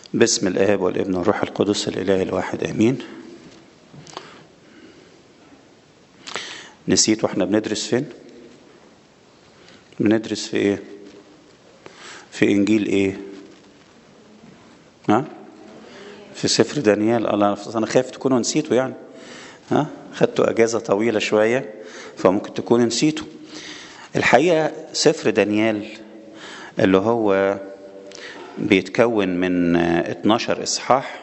باسم الآب والابن والروح القدس الإله الواحد آمين نسيت واحنا بندرس فين بندرس في ايه في انجيل ايه ها في سفر دانيال الله انا خايف تكونوا نسيتوا يعني ها خدتوا اجازه طويله شويه فممكن تكونوا نسيتوا الحقيقه سفر دانيال اللي هو بيتكون من 12 اصحاح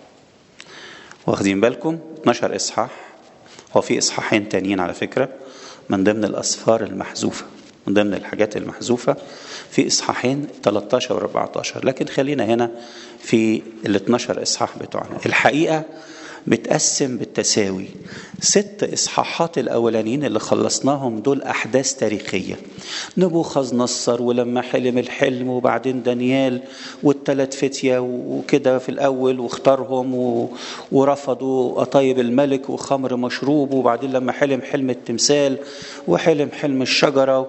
واخدين بالكم 12 اصحاح هو في اصحاحين تانيين على فكره من ضمن الاسفار المحذوفه من ضمن الحاجات المحذوفه في اصحاحين 13 و 14 لكن خلينا هنا في ال 12 اصحاح بتوعنا الحقيقه متقسم بالتساوي ست اصحاحات الاولانيين اللي خلصناهم دول احداث تاريخيه نبوخذ نصر ولما حلم الحلم وبعدين دانيال والثلاث فتيه وكده في الاول واختارهم و... ورفضوا قطايب الملك وخمر مشروب وبعدين لما حلم حلم التمثال وحلم حلم الشجره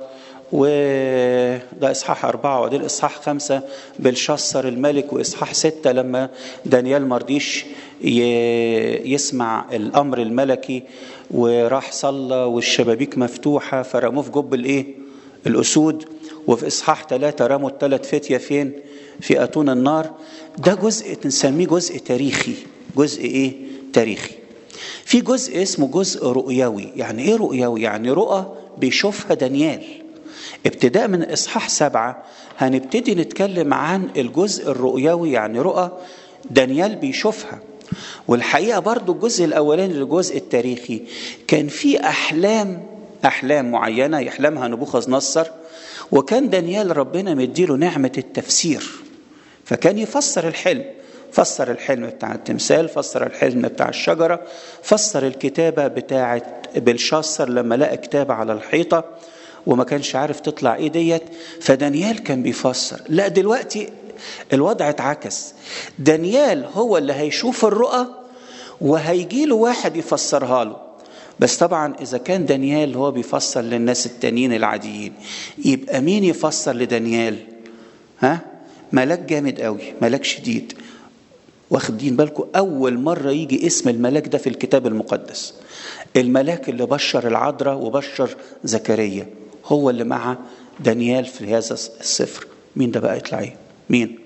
وده إصحاح أربعة وبعدين إصحاح خمسة بلشصر الملك وإصحاح ستة لما دانيال مرضيش يسمع الأمر الملكي وراح صلى والشبابيك مفتوحة فرموه في جب الإيه؟ الأسود وفي إصحاح ثلاثة رموا الثلاث فتية فين؟ في أتون النار ده جزء نسميه جزء تاريخي جزء إيه؟ تاريخي في جزء اسمه جزء رؤيوي يعني إيه رؤيوي؟ يعني رؤى بيشوفها دانيال ابتداء من اصحاح سبعه هنبتدي نتكلم عن الجزء الرؤيوي يعني رؤى دانيال بيشوفها والحقيقه برضو الجزء الاولاني الجزء التاريخي كان في احلام احلام معينه يحلمها نبوخذ نصر وكان دانيال ربنا مديله نعمه التفسير فكان يفسر الحلم فسر الحلم بتاع التمثال فسر الحلم بتاع الشجره فسر الكتابه بتاعه بلشاصر لما لقى كتابه على الحيطه وما كانش عارف تطلع ايه ديت فدانيال كان بيفسر لا دلوقتي الوضع اتعكس دانيال هو اللي هيشوف الرؤى وهيجي له واحد يفسرها له بس طبعا اذا كان دانيال هو بيفسر للناس التانيين العاديين يبقى مين يفسر لدانيال ها ملاك جامد قوي ملاك شديد واخدين بالكم اول مره يجي اسم الملاك ده في الكتاب المقدس الملاك اللي بشر العذراء وبشر زكريا هو اللي مع دانيال في هذا السفر مين ده بقى يطلع ايه مين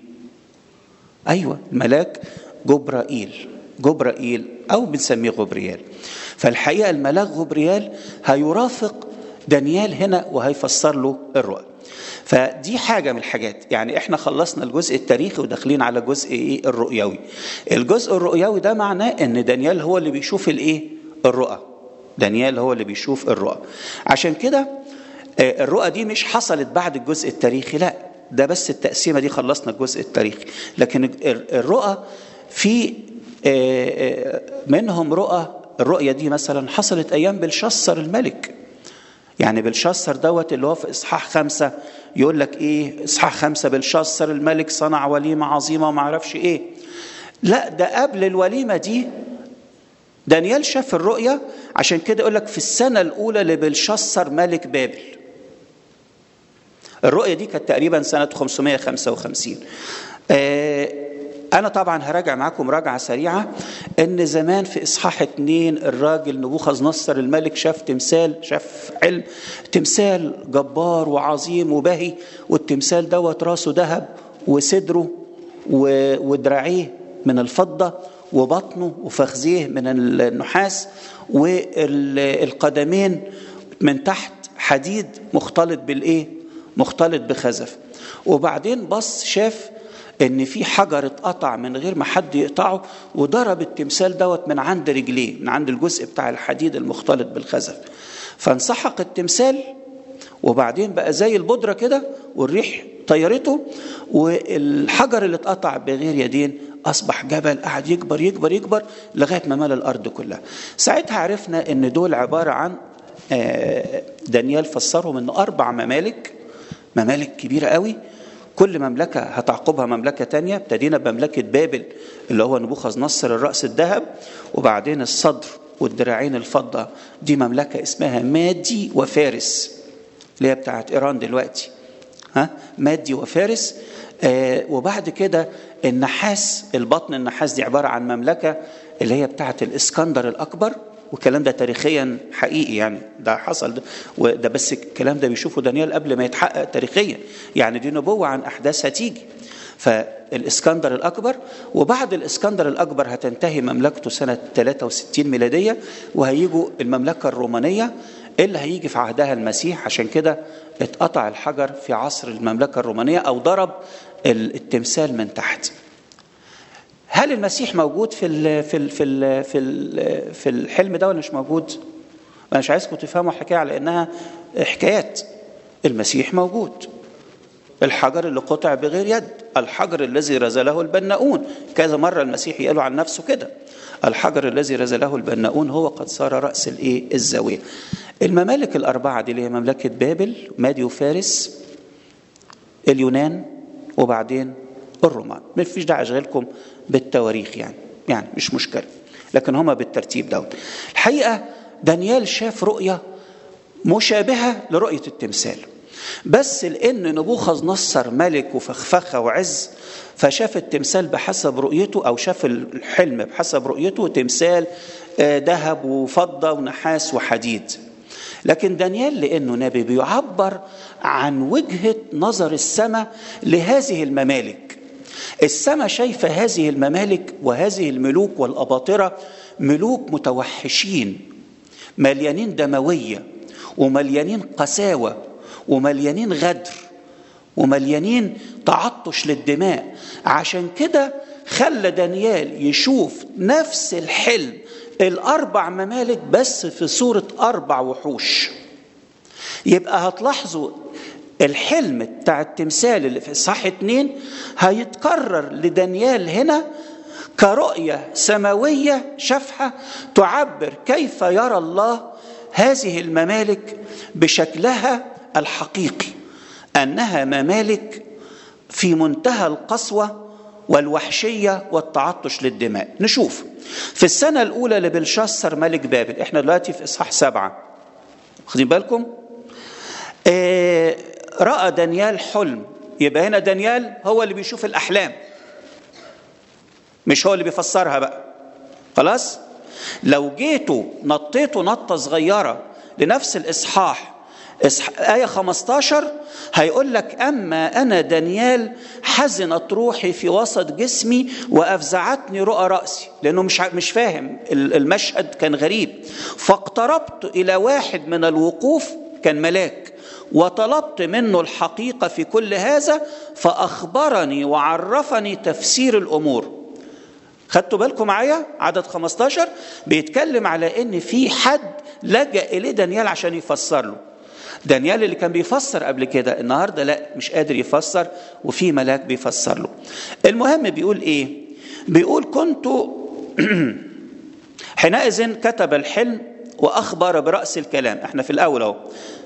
ايوه الملاك جبرائيل جبرائيل او بنسميه غبريال فالحقيقه الملاك غبريال هيرافق دانيال هنا وهيفسر له الرؤى فدي حاجة من الحاجات يعني احنا خلصنا الجزء التاريخي وداخلين على جزء ايه الرؤيوي الجزء الرؤيوي ده معناه ان دانيال هو اللي بيشوف الايه الرؤى دانيال هو اللي بيشوف الرؤى عشان كده الرؤى دي مش حصلت بعد الجزء التاريخي لا ده بس التقسيمة دي خلصنا الجزء التاريخي لكن الرؤى في منهم رؤى الرؤية دي مثلا حصلت أيام بلشصر الملك يعني بلشصر دوت اللي هو في إصحاح خمسة يقول لك إيه إصحاح خمسة بلشصر الملك صنع وليمة عظيمة وما عرفش إيه لا ده قبل الوليمة دي دانيال شاف الرؤية عشان كده يقول لك في السنة الأولى لبلشصر ملك بابل الرؤية دي كانت تقريبا سنة 555 آه أنا طبعا هراجع معاكم مراجعة سريعة إن زمان في إصحاح اتنين الراجل نبوخذ نصر الملك شاف تمثال شاف علم تمثال جبار وعظيم وبهي والتمثال دوت راسه ذهب وصدره ودراعيه من الفضة وبطنه وفخذيه من النحاس والقدمين من تحت حديد مختلط بالايه مختلط بخزف وبعدين بص شاف ان في حجر اتقطع من غير ما حد يقطعه وضرب التمثال دوت من عند رجليه من عند الجزء بتاع الحديد المختلط بالخزف فانسحق التمثال وبعدين بقى زي البودره كده والريح طيرته والحجر اللي اتقطع بغير يدين اصبح جبل قعد يكبر يكبر يكبر لغايه ما ملا الارض كلها ساعتها عرفنا ان دول عباره عن دانيال فسرهم انه اربع ممالك ممالك كبيره قوي كل مملكة هتعقبها مملكة تانية ابتدينا بمملكة بابل اللي هو نبوخذ نصر الرأس الذهب وبعدين الصدر والدراعين الفضة دي مملكة اسمها مادي وفارس اللي هي بتاعت إيران دلوقتي ها مادي وفارس آه وبعد كده النحاس البطن النحاس دي عبارة عن مملكة اللي هي بتاعة الإسكندر الأكبر والكلام ده تاريخيا حقيقي يعني ده حصل ده وده بس الكلام ده بيشوفه دانيال قبل ما يتحقق تاريخيا يعني دي نبوة عن أحداث هتيجي فالإسكندر الأكبر وبعد الإسكندر الأكبر هتنتهي مملكته سنة 63 ميلادية وهيجوا المملكة الرومانية اللي هيجي في عهدها المسيح عشان كده اتقطع الحجر في عصر المملكة الرومانية أو ضرب التمثال من تحت هل المسيح موجود في ال في ال في ال في ال في الحلم ده ولا مش موجود؟ انا مش عايزكم تفهموا الحكايه على انها حكايات المسيح موجود الحجر اللي قطع بغير يد الحجر الذي رزله البناؤون كذا مره المسيح يقولوا عن نفسه كده الحجر الذي رزله البناؤون هو قد صار راس الايه الزاويه الممالك الاربعه دي اللي هي مملكه بابل مادي وفارس اليونان وبعدين الرومان ما فيش داعي اشغلكم بالتواريخ يعني يعني مش مشكله لكن هما بالترتيب دوت الحقيقه دانيال شاف رؤيه مشابهه لرؤيه التمثال بس لان نبوخذ نصر ملك وفخفخه وعز فشاف التمثال بحسب رؤيته او شاف الحلم بحسب رؤيته تمثال ذهب وفضه ونحاس وحديد لكن دانيال لانه نبي بيعبر عن وجهه نظر السماء لهذه الممالك السماء شايفه هذه الممالك وهذه الملوك والاباطره ملوك متوحشين مليانين دمويه ومليانين قساوه ومليانين غدر ومليانين تعطش للدماء عشان كده خلى دانيال يشوف نفس الحلم الاربع ممالك بس في صوره اربع وحوش يبقى هتلاحظوا الحلم بتاع التمثال اللي في اصحاح اتنين هيتكرر لدانيال هنا كرؤية سماوية شفحة تعبر كيف يرى الله هذه الممالك بشكلها الحقيقي أنها ممالك في منتهى القسوة والوحشية والتعطش للدماء نشوف في السنة الأولى لبلشسر ملك بابل احنا دلوقتي في إصحاح سبعة واخدين بالكم آه رأى دانيال حلم يبقى هنا دانيال هو اللي بيشوف الأحلام مش هو اللي بيفسرها بقى خلاص لو جيتوا نطيتوا نطة صغيرة لنفس الإصحاح آية 15 هيقول لك أما أنا دانيال حزنت روحي في وسط جسمي وأفزعتني رؤى رأسي لأنه مش مش فاهم المشهد كان غريب فاقتربت إلى واحد من الوقوف كان ملاك وطلبت منه الحقيقة في كل هذا فأخبرني وعرفني تفسير الأمور خدتوا بالكم معايا عدد 15 بيتكلم على ان في حد لجأ اليه دانيال عشان يفسر له دانيال اللي كان بيفسر قبل كده النهارده لا مش قادر يفسر وفي ملاك بيفسر له المهم بيقول ايه بيقول كنت حينئذ كتب الحلم واخبر براس الكلام احنا في الاول اهو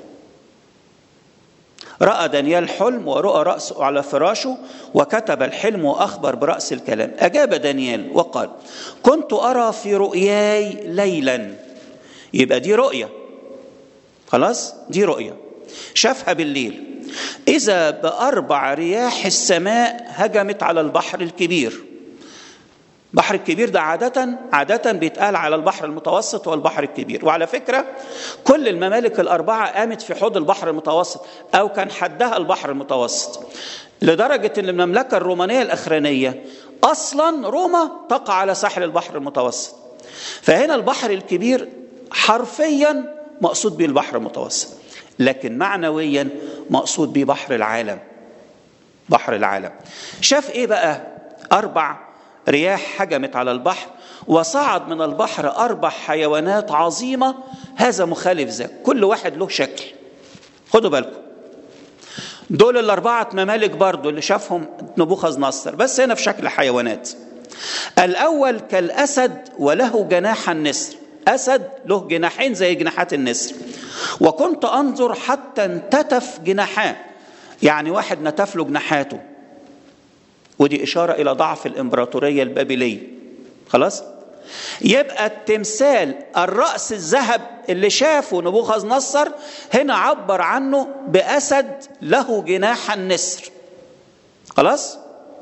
راى دانيال حلم ورؤى راسه على فراشه وكتب الحلم واخبر براس الكلام اجاب دانيال وقال كنت ارى في رؤياي ليلا يبقى دي رؤيه خلاص دي رؤيه شافها بالليل اذا باربع رياح السماء هجمت على البحر الكبير البحر الكبير ده عادة عادة بيتقال على البحر المتوسط والبحر الكبير وعلى فكرة كل الممالك الأربعة قامت في حوض البحر المتوسط أو كان حدها البحر المتوسط لدرجة أن المملكة الرومانية الأخرانية أصلا روما تقع على ساحل البحر المتوسط فهنا البحر الكبير حرفيا مقصود به البحر المتوسط لكن معنويا مقصود به بحر العالم بحر العالم شاف ايه بقى اربع رياح هجمت على البحر وصعد من البحر اربع حيوانات عظيمه هذا مخالف ذاك كل واحد له شكل خدوا بالكم دول الاربعه ممالك برضو اللي شافهم نبوخذ نصر بس هنا في شكل حيوانات الاول كالاسد وله جناح النسر اسد له جناحين زي جناحات النسر وكنت انظر حتى انتتف جناحاه يعني واحد نتف له جناحاته ودي إشارة إلى ضعف الإمبراطورية البابلية خلاص يبقى التمثال الرأس الذهب اللي شافه نبوخذ نصر هنا عبر عنه بأسد له جناح النسر خلاص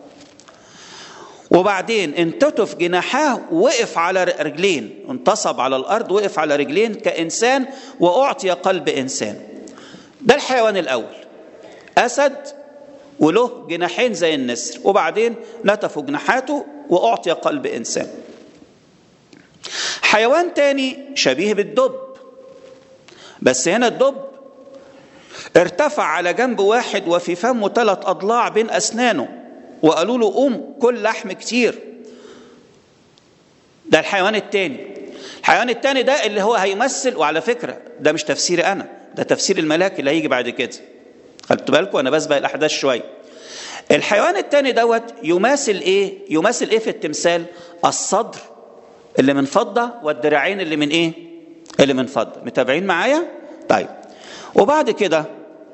وبعدين انتتف جناحاه وقف على رجلين انتصب على الارض وقف على رجلين كانسان واعطي قلب انسان ده الحيوان الاول اسد وله جناحين زي النسر وبعدين نتفوا جناحاته واعطي قلب انسان حيوان تاني شبيه بالدب بس هنا الدب ارتفع على جنب واحد وفي فمه ثلاث اضلاع بين اسنانه وقالوا له قوم كل لحم كتير ده الحيوان التاني الحيوان التاني ده اللي هو هيمثل وعلى فكرة ده مش تفسيري أنا ده تفسير الملاك اللي هيجي بعد كده خدت بالكم أنا بسبق الأحداث شوية الحيوان التاني دوت يماثل إيه يماثل إيه في التمثال الصدر اللي من فضة والدراعين اللي من إيه اللي من فضة متابعين معايا طيب وبعد كده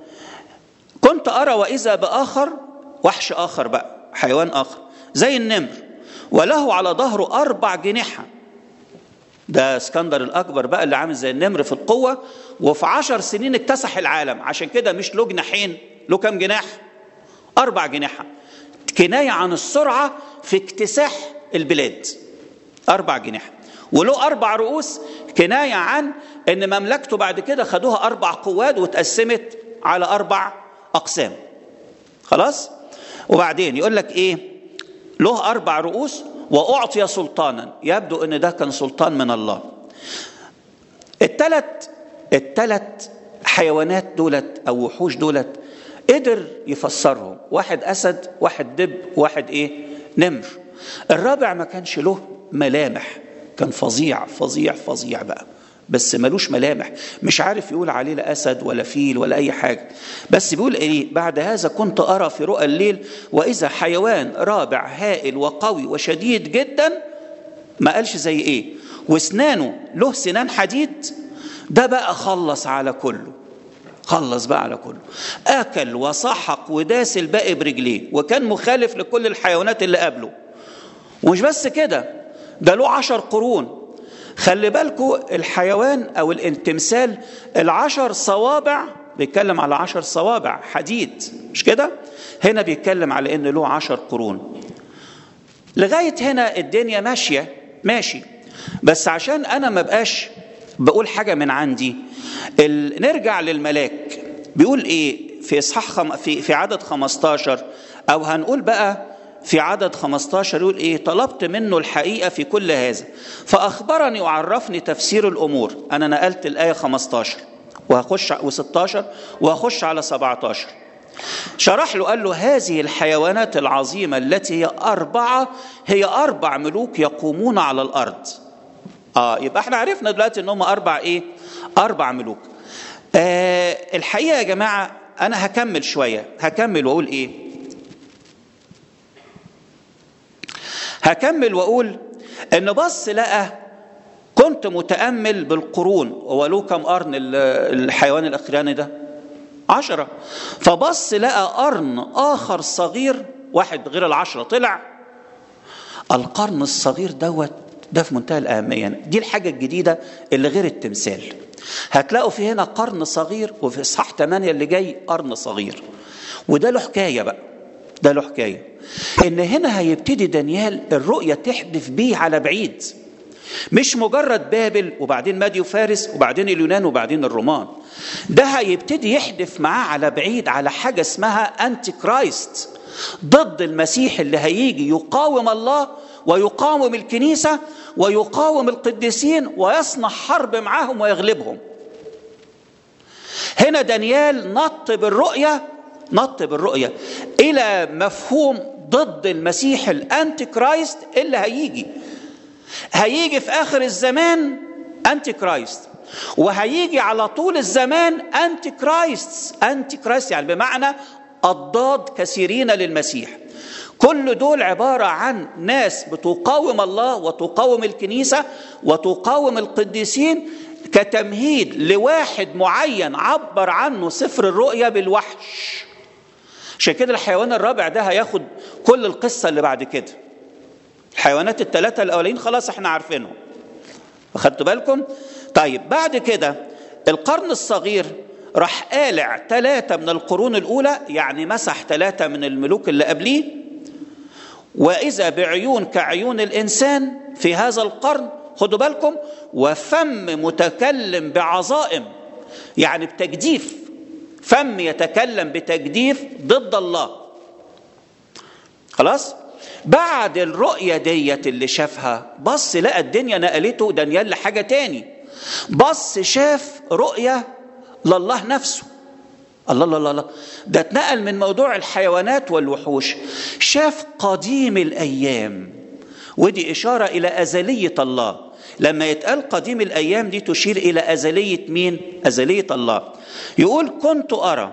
كنت أرى وإذا بآخر وحش آخر بقى حيوان آخر زي النمر وله على ظهره أربع جناحة ده اسكندر الأكبر بقى اللي عامل زي النمر في القوة وفي عشر سنين اكتسح العالم عشان كده مش له جناحين له كام جناح أربع جناحة كناية عن السرعة في اكتساح البلاد أربع جناح وله أربع رؤوس كناية عن أن مملكته بعد كده خدوها أربع قوات واتقسمت على أربع أقسام خلاص وبعدين يقول لك إيه له أربع رؤوس وأعطي سلطانا يبدو أن ده كان سلطان من الله الثلاث الثلاث حيوانات دولت أو وحوش دولت قدر يفسرهم واحد أسد واحد دب واحد إيه نمر الرابع ما كانش له ملامح كان فظيع فظيع فظيع بقى بس ملوش ملامح مش عارف يقول عليه لا اسد ولا فيل ولا اي حاجه بس بيقول ايه بعد هذا كنت ارى في رؤى الليل واذا حيوان رابع هائل وقوي وشديد جدا ما قالش زي ايه واسنانه له سنان حديد ده بقى خلص على كله خلص بقى على كله اكل وسحق وداس الباقي برجليه وكان مخالف لكل الحيوانات اللي قبله ومش بس كده ده له عشر قرون خلي بالكوا الحيوان او التمثال العشر صوابع بيتكلم على عشر صوابع حديد مش كده هنا بيتكلم على ان له عشر قرون لغاية هنا الدنيا ماشية ماشي بس عشان انا ما بقاش بقول حاجة من عندي نرجع للملاك بيقول ايه في اصحاح خم... في في عدد 15 او هنقول بقى في عدد 15 يقول ايه طلبت منه الحقيقة في كل هذا فأخبرني وعرفني تفسير الأمور أنا نقلت الآية 15 وهخش و16 وهخش على 17 شرح له قال له هذه الحيوانات العظيمة التي هي أربعة هي أربع ملوك يقومون على الأرض آه يبقى احنا عرفنا دلوقتي ان هم أربع إيه أربع ملوك آه الحقيقة يا جماعة أنا هكمل شوية هكمل وأقول إيه هكمل واقول ان بص لقى كنت متامل بالقرون هو له كم قرن الحيوان الاخراني ده عشرة فبص لقى قرن اخر صغير واحد غير العشرة طلع القرن الصغير دوت ده في منتهى الأهمية دي الحاجة الجديدة اللي غير التمثال هتلاقوا في هنا قرن صغير وفي إصحاح 8 اللي جاي قرن صغير وده له حكاية بقى ده له حكايه ان هنا هيبتدي دانيال الرؤيه تحدث بيه على بعيد مش مجرد بابل وبعدين مادي وفارس وبعدين اليونان وبعدين الرومان ده هيبتدي يحدث معاه على بعيد على حاجه اسمها انتي كرايست ضد المسيح اللي هيجي يقاوم الله ويقاوم الكنيسه ويقاوم القديسين ويصنع حرب معاهم ويغلبهم هنا دانيال نط بالرؤيه نط بالرؤية إلى مفهوم ضد المسيح الأنتي كرايست اللي هيجي هيجي في آخر الزمان أنتي كرايست وهيجي على طول الزمان أنتي كرايست أنتي كرايست يعني بمعنى أضداد كثيرين للمسيح كل دول عبارة عن ناس بتقاوم الله وتقاوم الكنيسة وتقاوم القديسين كتمهيد لواحد معين عبر عنه سفر الرؤيا بالوحش عشان كده الحيوان الرابع ده هياخد كل القصة اللي بعد كده الحيوانات الثلاثة الأولين خلاص احنا عارفينهم أخدتوا بالكم؟ طيب بعد كده القرن الصغير راح قالع ثلاثة من القرون الأولى يعني مسح ثلاثة من الملوك اللي قبليه وإذا بعيون كعيون الإنسان في هذا القرن خدوا بالكم وفم متكلم بعظائم يعني بتجديف فم يتكلم بتجديف ضد الله خلاص بعد الرؤية ديت اللي شافها بص لقى الدنيا نقلته دانيال لحاجة تاني بص شاف رؤية لله نفسه الله الله الله الله ده اتنقل من موضوع الحيوانات والوحوش شاف قديم الأيام ودي إشارة إلى أزلية الله لما يتقال قديم الأيام دي تشير إلى أزلية مين؟ أزلية الله يقول كنت أرى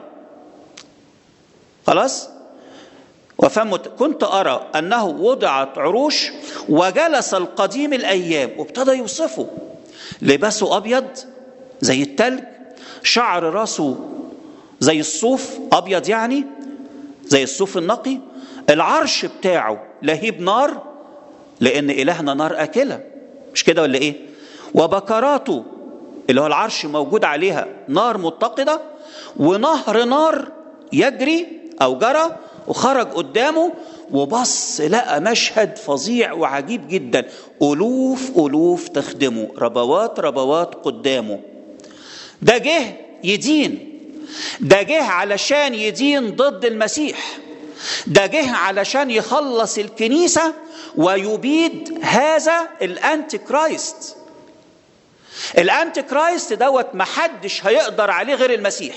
خلاص؟ وفمت كنت أرى أنه وضعت عروش وجلس القديم الأيام وابتدى يوصفه لباسه أبيض زي التلج شعر راسه زي الصوف أبيض يعني زي الصوف النقي العرش بتاعه لهيب نار لأن إلهنا نار أكلة مش كده ولا إيه وبكراته اللي هو العرش موجود عليها نار متقدة ونهر نار يجري أو جرى وخرج قدامه وبص لقى مشهد فظيع وعجيب جدا ألوف ألوف تخدمه ربوات ربوات قدامه ده جه يدين ده جه علشان يدين ضد المسيح ده جه علشان يخلص الكنيسة ويبيد هذا الأنتي كرايست الأنتي كرايست دوت محدش هيقدر عليه غير المسيح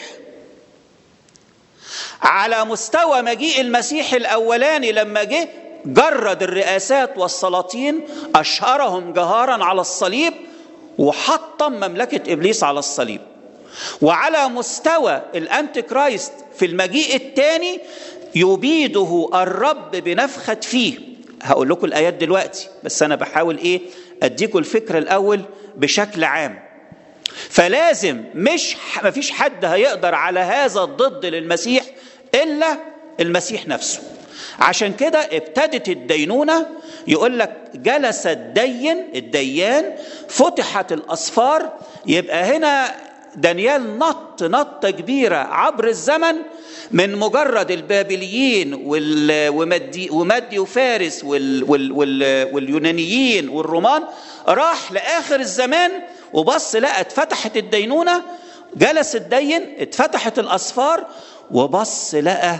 على مستوى مجيء المسيح الأولاني لما جه جرد الرئاسات والسلاطين أشهرهم جهارا على الصليب وحطم مملكة إبليس على الصليب وعلى مستوى الأنتي كرايست في المجيء الثاني يبيده الرب بنفخة فيه هقول لكم الآيات دلوقتي بس أنا بحاول إيه أديكم الفكرة الأول بشكل عام فلازم مش مفيش حد هيقدر على هذا الضد للمسيح إلا المسيح نفسه عشان كده ابتدت الدينونة يقول لك جلس الدين الديان فتحت الأسفار يبقى هنا دانيال نط نطة كبيرة عبر الزمن من مجرد البابليين ومدي, ومدي وفارس وال وال وال واليونانيين والرومان راح لآخر الزمان وبص لقى اتفتحت الدينونة جلس الدين اتفتحت الأسفار وبص لقى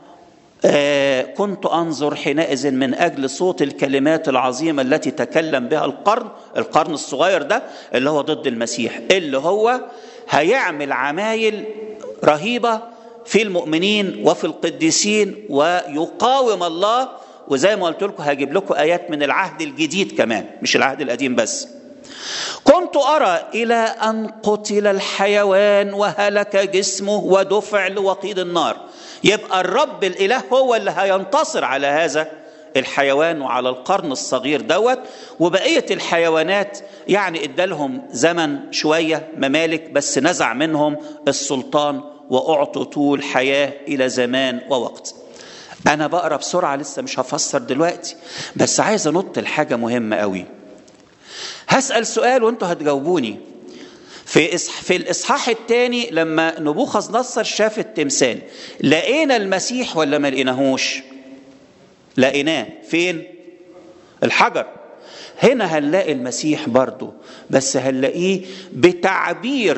آه كنت أنظر حينئذ من أجل صوت الكلمات العظيمة التي تكلم بها القرن القرن الصغير ده اللي هو ضد المسيح اللي هو هيعمل عمايل رهيبة في المؤمنين وفي القديسين ويقاوم الله وزي ما قلت لكم هجيب لكم آيات من العهد الجديد كمان مش العهد القديم بس كنت أرى إلى أن قتل الحيوان وهلك جسمه ودفع لوقيد النار يبقى الرب الإله هو اللي هينتصر على هذا الحيوان وعلى القرن الصغير دوت وبقية الحيوانات يعني ادالهم زمن شوية ممالك بس نزع منهم السلطان وأعطوا طول حياة إلى زمان ووقت أنا بقرأ بسرعة لسه مش هفسر دلوقتي بس عايز أنط الحاجة مهمة قوي هسأل سؤال وانتوا هتجاوبوني في في الاصحاح الثاني لما نبوخذ نصر شاف التمثال لقينا المسيح ولا ما لقيناهوش لقيناه فين الحجر هنا هنلاقي المسيح برضه بس هنلاقيه بتعبير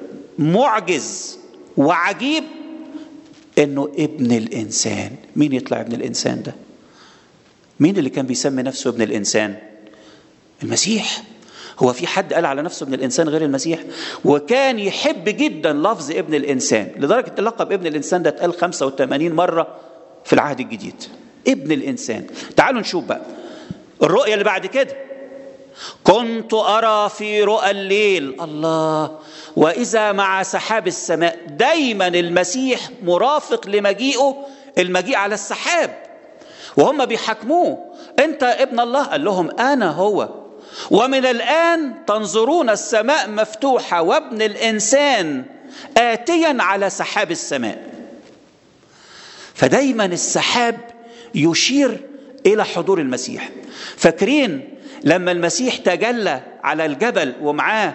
معجز وعجيب انه ابن الانسان مين يطلع ابن الانسان ده مين اللي كان بيسمي نفسه ابن الانسان المسيح هو في حد قال على نفسه ابن الانسان غير المسيح وكان يحب جدا لفظ ابن الانسان لدرجه لقب ابن الانسان ده اتقال 85 مره في العهد الجديد ابن الانسان تعالوا نشوف بقى الرؤيه اللي بعد كده كنت ارى في رؤى الليل الله واذا مع سحاب السماء دايما المسيح مرافق لمجيئه المجيء على السحاب وهم بيحاكموه انت ابن الله قال لهم انا هو ومن الان تنظرون السماء مفتوحه وابن الانسان اتيا على سحاب السماء فدايما السحاب يشير الى حضور المسيح فاكرين لما المسيح تجلى على الجبل ومعاه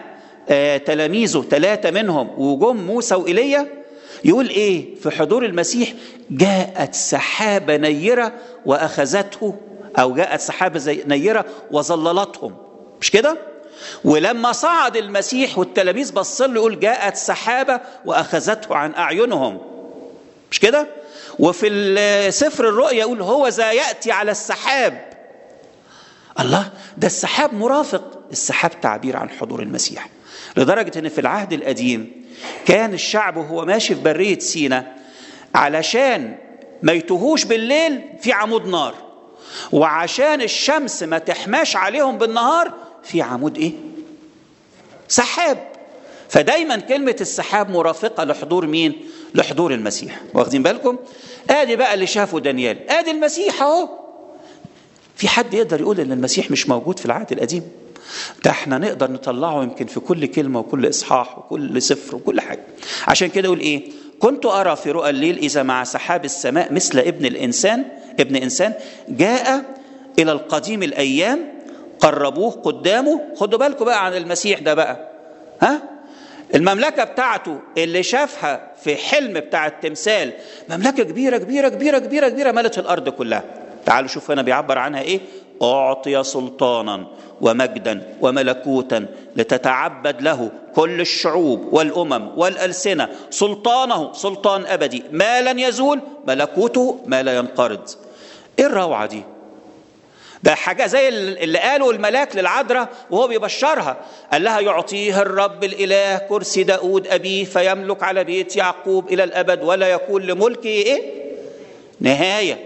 آه تلاميذه ثلاثة منهم وجم موسى وإيليا يقول إيه في حضور المسيح جاءت سحابة نيرة وأخذته أو جاءت سحابة زي نيرة وظللتهم مش كده؟ ولما صعد المسيح والتلاميذ بصوا له يقول جاءت سحابة وأخذته عن أعينهم مش كده؟ وفي سفر الرؤيا يقول هو ذا يأتي على السحاب الله ده السحاب مرافق السحاب تعبير عن حضور المسيح لدرجة ان في العهد القديم كان الشعب وهو ماشي في برية سينا علشان ما يتوهوش بالليل في عمود نار وعشان الشمس ما تحماش عليهم بالنهار في عمود ايه سحاب فدايما كلمة السحاب مرافقة لحضور مين لحضور المسيح واخدين بالكم ادي بقى اللي شافه دانيال ادي المسيح اهو في حد يقدر يقول ان المسيح مش موجود في العهد القديم ده احنا نقدر نطلعه يمكن في كل كلمه وكل اصحاح وكل سفر وكل حاجه عشان كده يقول ايه كنت ارى في رؤى الليل اذا مع سحاب السماء مثل ابن الانسان ابن انسان جاء الى القديم الايام قربوه قدامه خدوا بالكم بقى عن المسيح ده بقى ها المملكة بتاعته اللي شافها في حلم بتاع التمثال مملكة كبيرة كبيرة كبيرة كبيرة كبيرة ملت الأرض كلها تعالوا شوف هنا بيعبر عنها إيه أعطي سلطانا ومجدا وملكوتا لتتعبد له كل الشعوب والأمم والألسنة سلطانه سلطان أبدي ما لن يزول ملكوته ما لا ينقرض إيه الروعة دي ده حاجة زي اللي قاله الملاك للعذراء وهو بيبشرها قال لها يعطيه الرب الإله كرسي داود أبيه فيملك على بيت يعقوب إلى الأبد ولا يكون لملكه إيه نهاية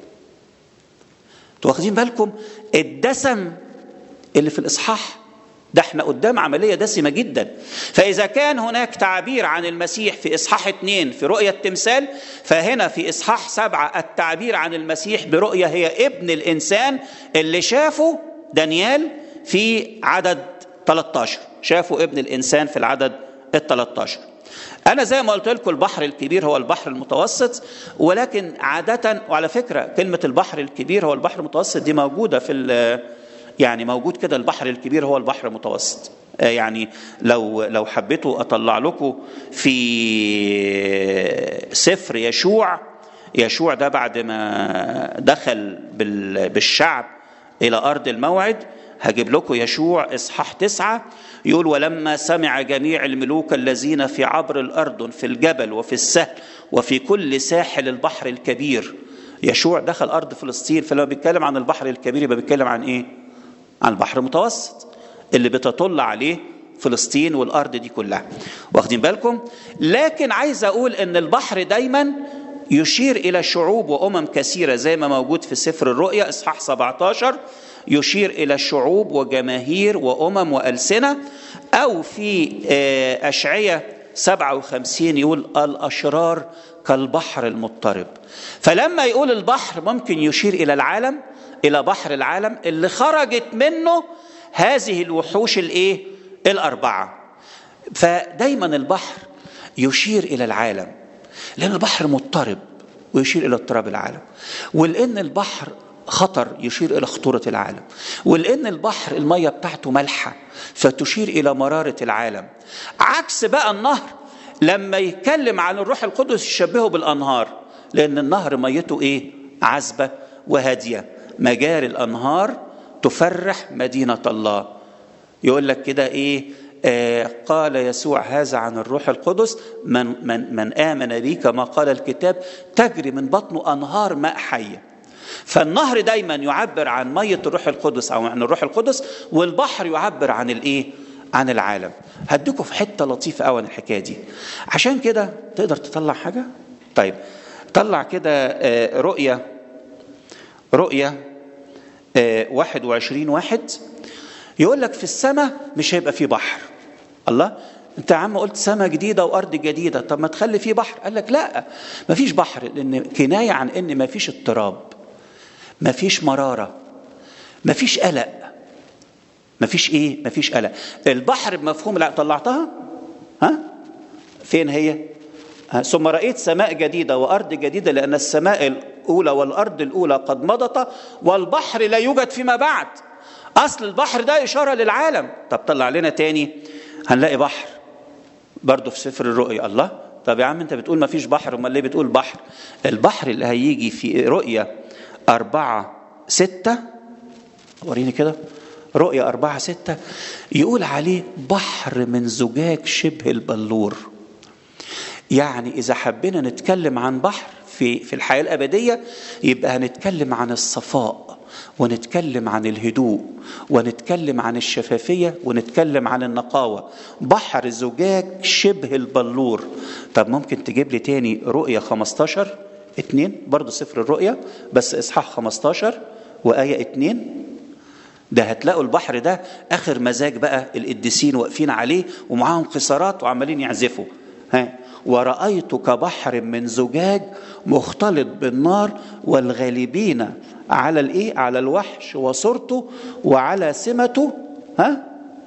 واخدين بالكم الدسم اللي في الإصحاح ده احنا قدام عملية دسمة جدا فإذا كان هناك تعبير عن المسيح في إصحاح اثنين في رؤية التمثال فهنا في إصحاح سبعة التعبير عن المسيح برؤية هي ابن الإنسان اللي شافه دانيال في عدد 13 شافوا ابن الإنسان في العدد ال 13 أنا زي ما قلت لكم البحر الكبير هو البحر المتوسط ولكن عادة وعلى فكرة كلمة البحر الكبير هو البحر المتوسط دي موجودة في يعني موجود كده البحر الكبير هو البحر المتوسط يعني لو لو حبيتوا اطلع لكم في سفر يشوع يشوع ده بعد ما دخل بالشعب الى ارض الموعد هجيب لكم يشوع اصحاح تسعة يقول ولما سمع جميع الملوك الذين في عبر الأردن في الجبل وفي السهل وفي كل ساحل البحر الكبير يشوع دخل أرض فلسطين فلما بيتكلم عن البحر الكبير يبقى بيتكلم عن إيه؟ عن البحر المتوسط اللي بتطل عليه فلسطين والارض دي كلها واخدين بالكم لكن عايز اقول ان البحر دايما يشير الى شعوب وامم كثيره زي ما موجود في سفر الرؤيا اصحاح 17 يشير الى شعوب وجماهير وامم والسنه او في اشعياء 57 يقول الاشرار كالبحر المضطرب فلما يقول البحر ممكن يشير الى العالم الى بحر العالم اللي خرجت منه هذه الوحوش الايه الاربعه فدايما البحر يشير الى العالم لان البحر مضطرب ويشير الى اضطراب العالم ولان البحر خطر يشير الى خطوره العالم ولان البحر الميه بتاعته مالحه فتشير الى مراره العالم عكس بقى النهر لما يتكلم عن الروح القدس يشبهه بالانهار لان النهر ميته ايه عذبه وهاديه مجاري الانهار تفرح مدينه الله يقول لك كده ايه آه قال يسوع هذا عن الروح القدس من من من امن بي كما قال الكتاب تجري من بطنه انهار ماء حيه فالنهر دايما يعبر عن ميه الروح القدس او عن الروح القدس والبحر يعبر عن الايه عن العالم هديكم في حته لطيفه قوي الحكايه دي عشان كده تقدر تطلع حاجه طيب طلع كده آه رؤيه رؤيه آه 21 واحد يقول لك في السماء مش هيبقى في بحر الله انت يا عم قلت سماء جديده وارض جديده طب ما تخلي في بحر قال لك لا ما فيش بحر لان كنايه عن ان ما فيش اضطراب ما فيش مراره ما فيش قلق ما فيش ايه ما فيش قلق البحر بمفهوم لا طلعتها ها فين هي ها؟ ثم رأيت سماء جديدة وأرض جديدة لأن السماء الأولى والأرض الأولى قد مضت والبحر لا يوجد فيما بعد أصل البحر ده إشارة للعالم طب طلع لنا تاني هنلاقي بحر برضه في سفر الرؤيا الله طب يا عم انت بتقول ما فيش بحر امال ليه بتقول بحر البحر اللي هيجي في رؤيا أربعة ستة وريني كده رؤيا أربعة ستة يقول عليه بحر من زجاج شبه البلور يعني إذا حبينا نتكلم عن بحر في في الحياة الأبدية يبقى هنتكلم عن الصفاء ونتكلم عن الهدوء ونتكلم عن الشفافية ونتكلم عن النقاوة بحر زجاج شبه البلور طب ممكن تجيب لي تاني رؤية 15 اتنين برضو سفر الرؤية بس إصحاح 15 وآية اتنين ده هتلاقوا البحر ده آخر مزاج بقى القديسين واقفين عليه ومعاهم قصارات وعمالين يعزفوا ها ورأيت كبحر من زجاج مختلط بالنار والغالبين على الايه على الوحش وصورته وعلى سمته ها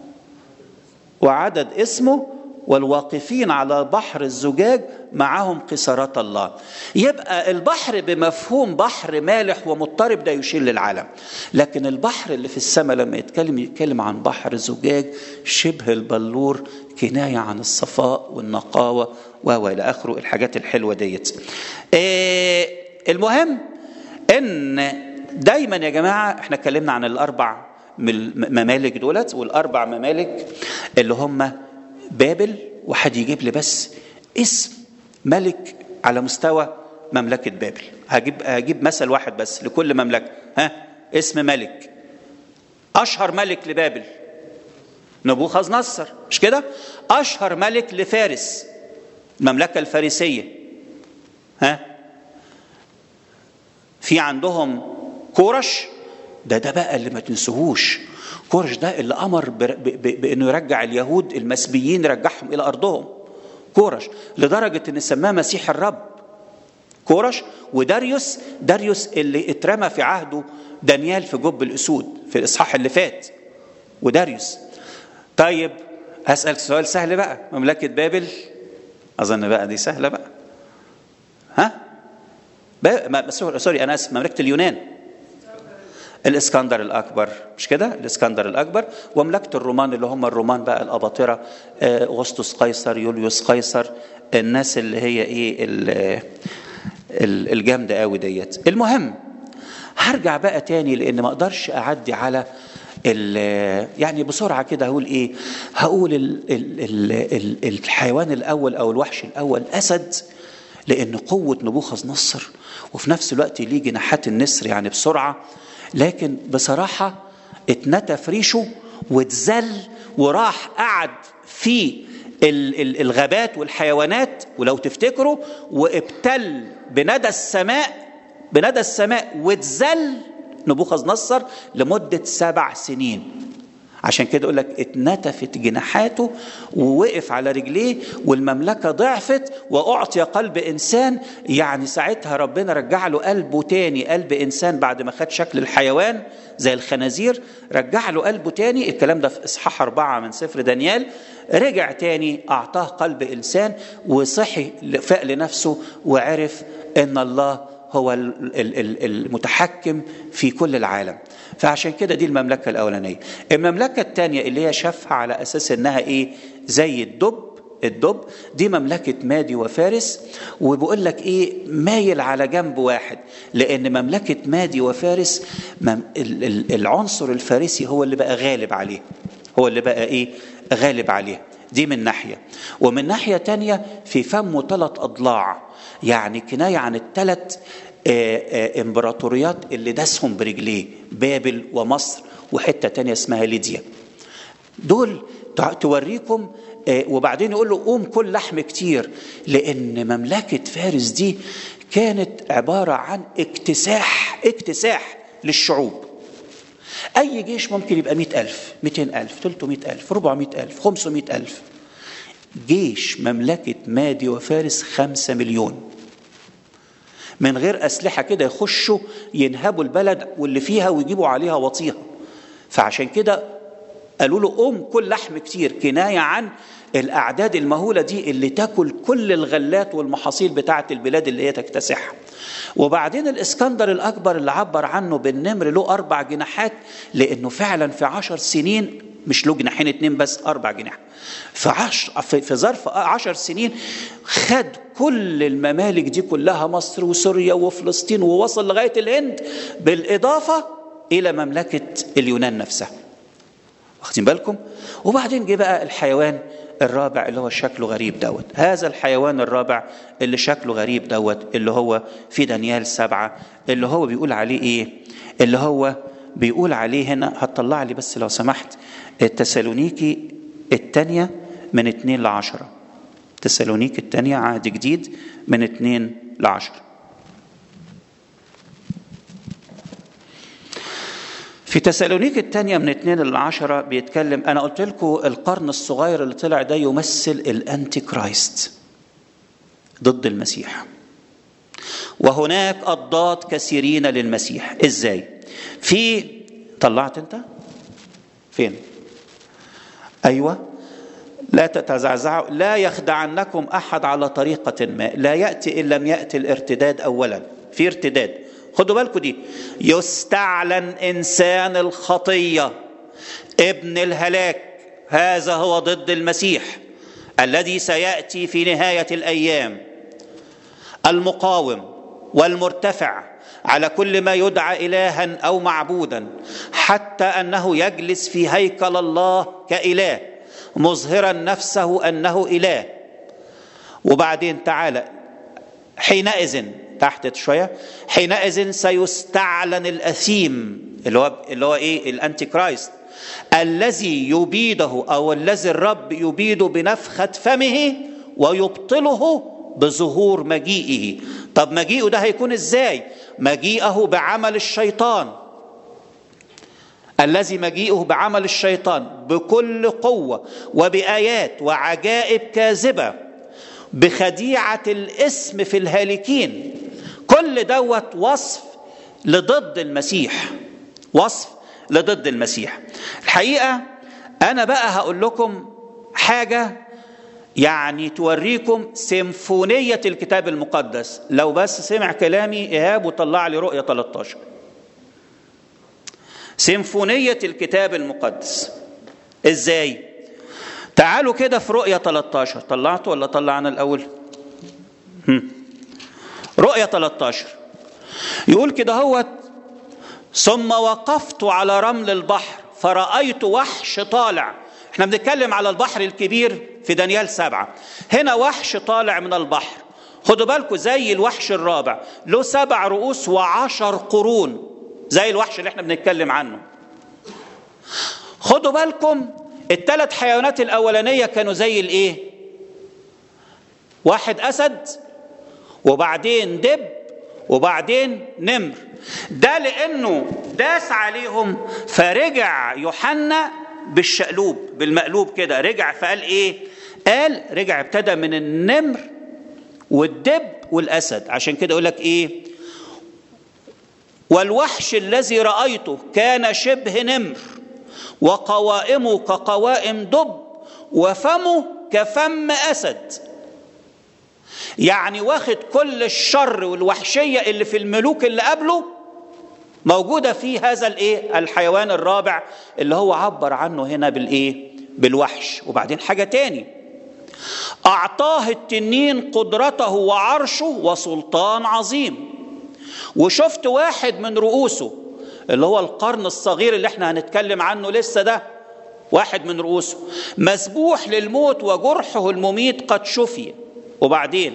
وعدد اسمه والواقفين على بحر الزجاج معهم قصارات الله يبقى البحر بمفهوم بحر مالح ومضطرب ده يشير للعالم لكن البحر اللي في السماء لما يتكلم يتكلم عن بحر زجاج شبه البلور كناية عن الصفاء والنقاوة والى اخره الحاجات الحلوة ديت إيه المهم ان دايما يا جماعة احنا اتكلمنا عن الاربع ممالك دولت والاربع ممالك اللي هم بابل وحد يجيب لي بس اسم ملك على مستوى مملكة بابل هجيب هجيب مثل واحد بس لكل مملكة ها اسم ملك أشهر ملك لبابل نبوخذ نصر مش كده أشهر ملك لفارس المملكة الفارسية ها في عندهم كورش ده ده بقى اللي ما تنسوهوش كورش ده اللي امر بانه يرجع اليهود المسبيين يرجعهم الى ارضهم كورش لدرجه ان سماه مسيح الرب كورش وداريوس داريوس اللي اترمى في عهده دانيال في جب الاسود في الاصحاح اللي فات وداريوس طيب هسألك سؤال سهل بقى مملكة بابل أظن بقى دي سهلة بقى ها با... سوري أنا آسف مملكة اليونان الاسكندر الاكبر مش كده الاسكندر الاكبر ومملكه الرومان اللي هم الرومان بقى الاباطره اغسطس قيصر يوليوس قيصر الناس اللي هي ايه الجامده قوي ديت المهم هرجع بقى تاني لان ما اقدرش اعدي على يعني بسرعه كده هقول ايه هقول ال ال ال ال الحيوان الاول او الوحش الاول اسد لان قوه نبوخذ نصر وفي نفس الوقت ليه جناحات النسر يعني بسرعه لكن بصراحة اتنتف ريشه واتزل وراح قعد في الغابات والحيوانات ولو تفتكروا وابتل بندى السماء بندى السماء واتزل نبوخذ نصر لمدة سبع سنين عشان كده يقول لك اتنتفت جناحاته ووقف على رجليه والمملكه ضعفت واعطي قلب انسان يعني ساعتها ربنا رجع له قلبه تاني قلب انسان بعد ما خد شكل الحيوان زي الخنازير رجع له قلبه تاني الكلام ده في اصحاح اربعه من سفر دانيال رجع تاني اعطاه قلب انسان وصحي فاق لنفسه وعرف ان الله هو المتحكم في كل العالم فعشان كده دي المملكة الأولانية المملكة الثانية اللي هي شافها على أساس إنها إيه زي الدب الدب دي مملكة مادي وفارس وبقول لك إيه مايل على جنب واحد لأن مملكة مادي وفارس العنصر الفارسي هو اللي بقى غالب عليه هو اللي بقى إيه غالب عليه دي من ناحية ومن ناحية تانية في فمه ثلاث أضلاع يعني كناية عن الثلاث امبراطوريات اللي داسهم برجليه بابل ومصر وحتة تانية اسمها ليديا دول توريكم وبعدين يقول له قوم كل لحم كتير لأن مملكة فارس دي كانت عبارة عن اكتساح اكتساح للشعوب أي جيش ممكن يبقى مئة ألف مئتين ألف تلتمائة ألف ربعمائة ألف خمسمائة ألف جيش مملكة مادي وفارس خمسة مليون من غير أسلحة كده يخشوا ينهبوا البلد واللي فيها ويجيبوا عليها وطيها فعشان كده قالوا له قوم كل لحم كتير كناية عن الأعداد المهولة دي اللي تاكل كل الغلات والمحاصيل بتاعة البلاد اللي هي تكتسحها وبعدين الإسكندر الأكبر اللي عبر عنه بالنمر له أربع جناحات لأنه فعلا في عشر سنين مش له جناحين اتنين بس اربع جناح في, عش... في... في ظرف عشر سنين خد كل الممالك دي كلها مصر وسوريا وفلسطين ووصل لغايه الهند بالاضافه الى مملكه اليونان نفسها واخدين بالكم وبعدين جه بقى الحيوان الرابع اللي هو شكله غريب دوت هذا الحيوان الرابع اللي شكله غريب دوت اللي هو في دانيال سبعة اللي هو بيقول عليه ايه اللي هو بيقول عليه هنا هتطلع لي بس لو سمحت التسالونيكي الثانية من اتنين لعشرة تسالونيكي الثانية عهد جديد من اتنين لعشرة في تسالونيك الثانية من اتنين لعشرة بيتكلم أنا قلت لكم القرن الصغير اللي طلع ده يمثل الأنتي كرايست ضد المسيح وهناك أضداد كثيرين للمسيح إزاي؟ في طلعت أنت؟ فين؟ أيوة لا تتزعزعوا لا يخدعنكم أحد على طريقة ما لا يأتي إن لم يأتي الارتداد أولا في ارتداد خدوا بالكم دي يستعلن انسان الخطيه ابن الهلاك هذا هو ضد المسيح الذي سياتي في نهايه الايام المقاوم والمرتفع على كل ما يدعى الها او معبودا حتى انه يجلس في هيكل الله كاله مظهرا نفسه انه اله وبعدين تعالى حينئذ تحت شويه حينئذ سيستعلن الاثيم اللي هو اللي هو ايه الانتي كرايست الذي يبيده او الذي الرب يبيده بنفخه فمه ويبطله بظهور مجيئه طب مجيئه ده هيكون ازاي مجيئه بعمل الشيطان الذي مجيئه بعمل الشيطان بكل قوه وبايات وعجائب كاذبه بخديعه الاسم في الهالكين كل دوت وصف لضد المسيح وصف لضد المسيح الحقيقه انا بقى هقول لكم حاجه يعني توريكم سيمفونيه الكتاب المقدس لو بس سمع كلامي ايهاب وطلع لي رؤيه 13 سيمفونيه الكتاب المقدس ازاي تعالوا كده في رؤيه 13 طلعته ولا طلعنا الاول هم. رؤية 13 يقول كده هو ثم وقفت على رمل البحر فرأيت وحش طالع احنا بنتكلم على البحر الكبير في دانيال سبعة هنا وحش طالع من البحر خدوا بالكم زي الوحش الرابع له سبع رؤوس وعشر قرون زي الوحش اللي احنا بنتكلم عنه خدوا بالكم الثلاث حيوانات الأولانية كانوا زي الايه واحد أسد وبعدين دب وبعدين نمر ده لانه داس عليهم فرجع يوحنا بالشقلوب بالمقلوب كده رجع فقال ايه قال رجع ابتدى من النمر والدب والاسد عشان كده يقول لك ايه والوحش الذي رايته كان شبه نمر وقوائمه كقوائم دب وفمه كفم اسد يعني واخد كل الشر والوحشيه اللي في الملوك اللي قبله موجوده في هذا الايه الحيوان الرابع اللي هو عبر عنه هنا بالايه بالوحش وبعدين حاجه تاني اعطاه التنين قدرته وعرشه وسلطان عظيم وشفت واحد من رؤوسه اللي هو القرن الصغير اللي احنا هنتكلم عنه لسه ده واحد من رؤوسه مسبوح للموت وجرحه المميت قد شفي وبعدين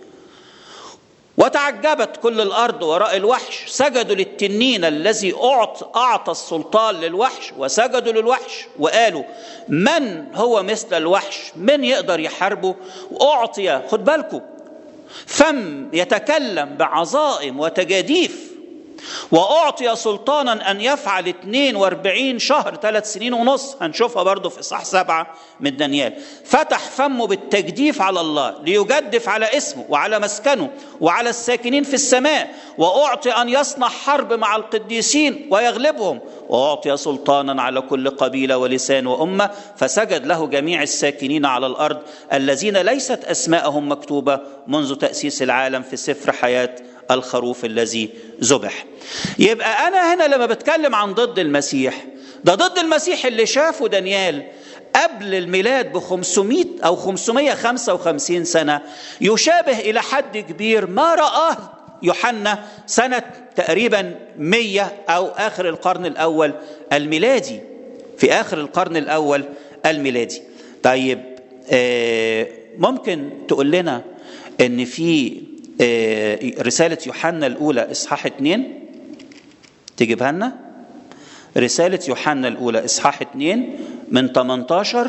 وتعجبت كل الارض وراء الوحش سجدوا للتنين الذي اعطى اعطى السلطان للوحش وسجدوا للوحش وقالوا من هو مثل الوحش من يقدر يحاربه واعطي خد بالكم فم يتكلم بعظائم وتجاديف وأعطي سلطانا أن يفعل 42 شهر ثلاث سنين ونص هنشوفها برضو في إصحاح سبعة من دانيال فتح فمه بالتجديف على الله ليجدف على اسمه وعلى مسكنه وعلى الساكنين في السماء وأعطي أن يصنع حرب مع القديسين ويغلبهم وأعطي سلطانا على كل قبيلة ولسان وأمة فسجد له جميع الساكنين على الأرض الذين ليست أسماءهم مكتوبة منذ تأسيس العالم في سفر حياة الخروف الذي ذبح يبقى انا هنا لما بتكلم عن ضد المسيح ده ضد المسيح اللي شافه دانيال قبل الميلاد ب 500 او 555 سنه يشابه الى حد كبير ما رآه يوحنا سنه تقريبا 100 او اخر القرن الاول الميلادي في اخر القرن الاول الميلادي طيب آه ممكن تقول لنا ان في آه رساله يوحنا الاولى اصحاح 2 تجيبها لنا رسالة يوحنا الأولى إصحاح 2 من 18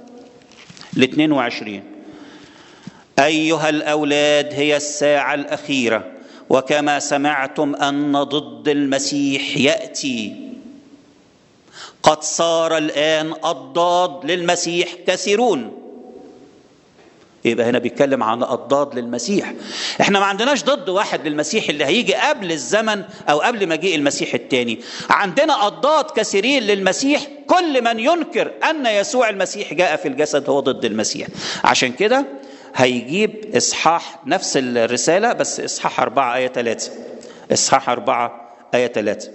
ل 22 أيها الأولاد هي الساعة الأخيرة وكما سمعتم أن ضد المسيح يأتي قد صار الآن الضاد للمسيح كثيرون يبقى هنا بيتكلم عن اضداد للمسيح احنا ما عندناش ضد واحد للمسيح اللي هيجي قبل الزمن او قبل مجيء المسيح الثاني عندنا اضداد كثيرين للمسيح كل من ينكر ان يسوع المسيح جاء في الجسد هو ضد المسيح عشان كده هيجيب اصحاح نفس الرساله بس اصحاح أربعة آية ثلاثة اصحاح أربعة آية ثلاثة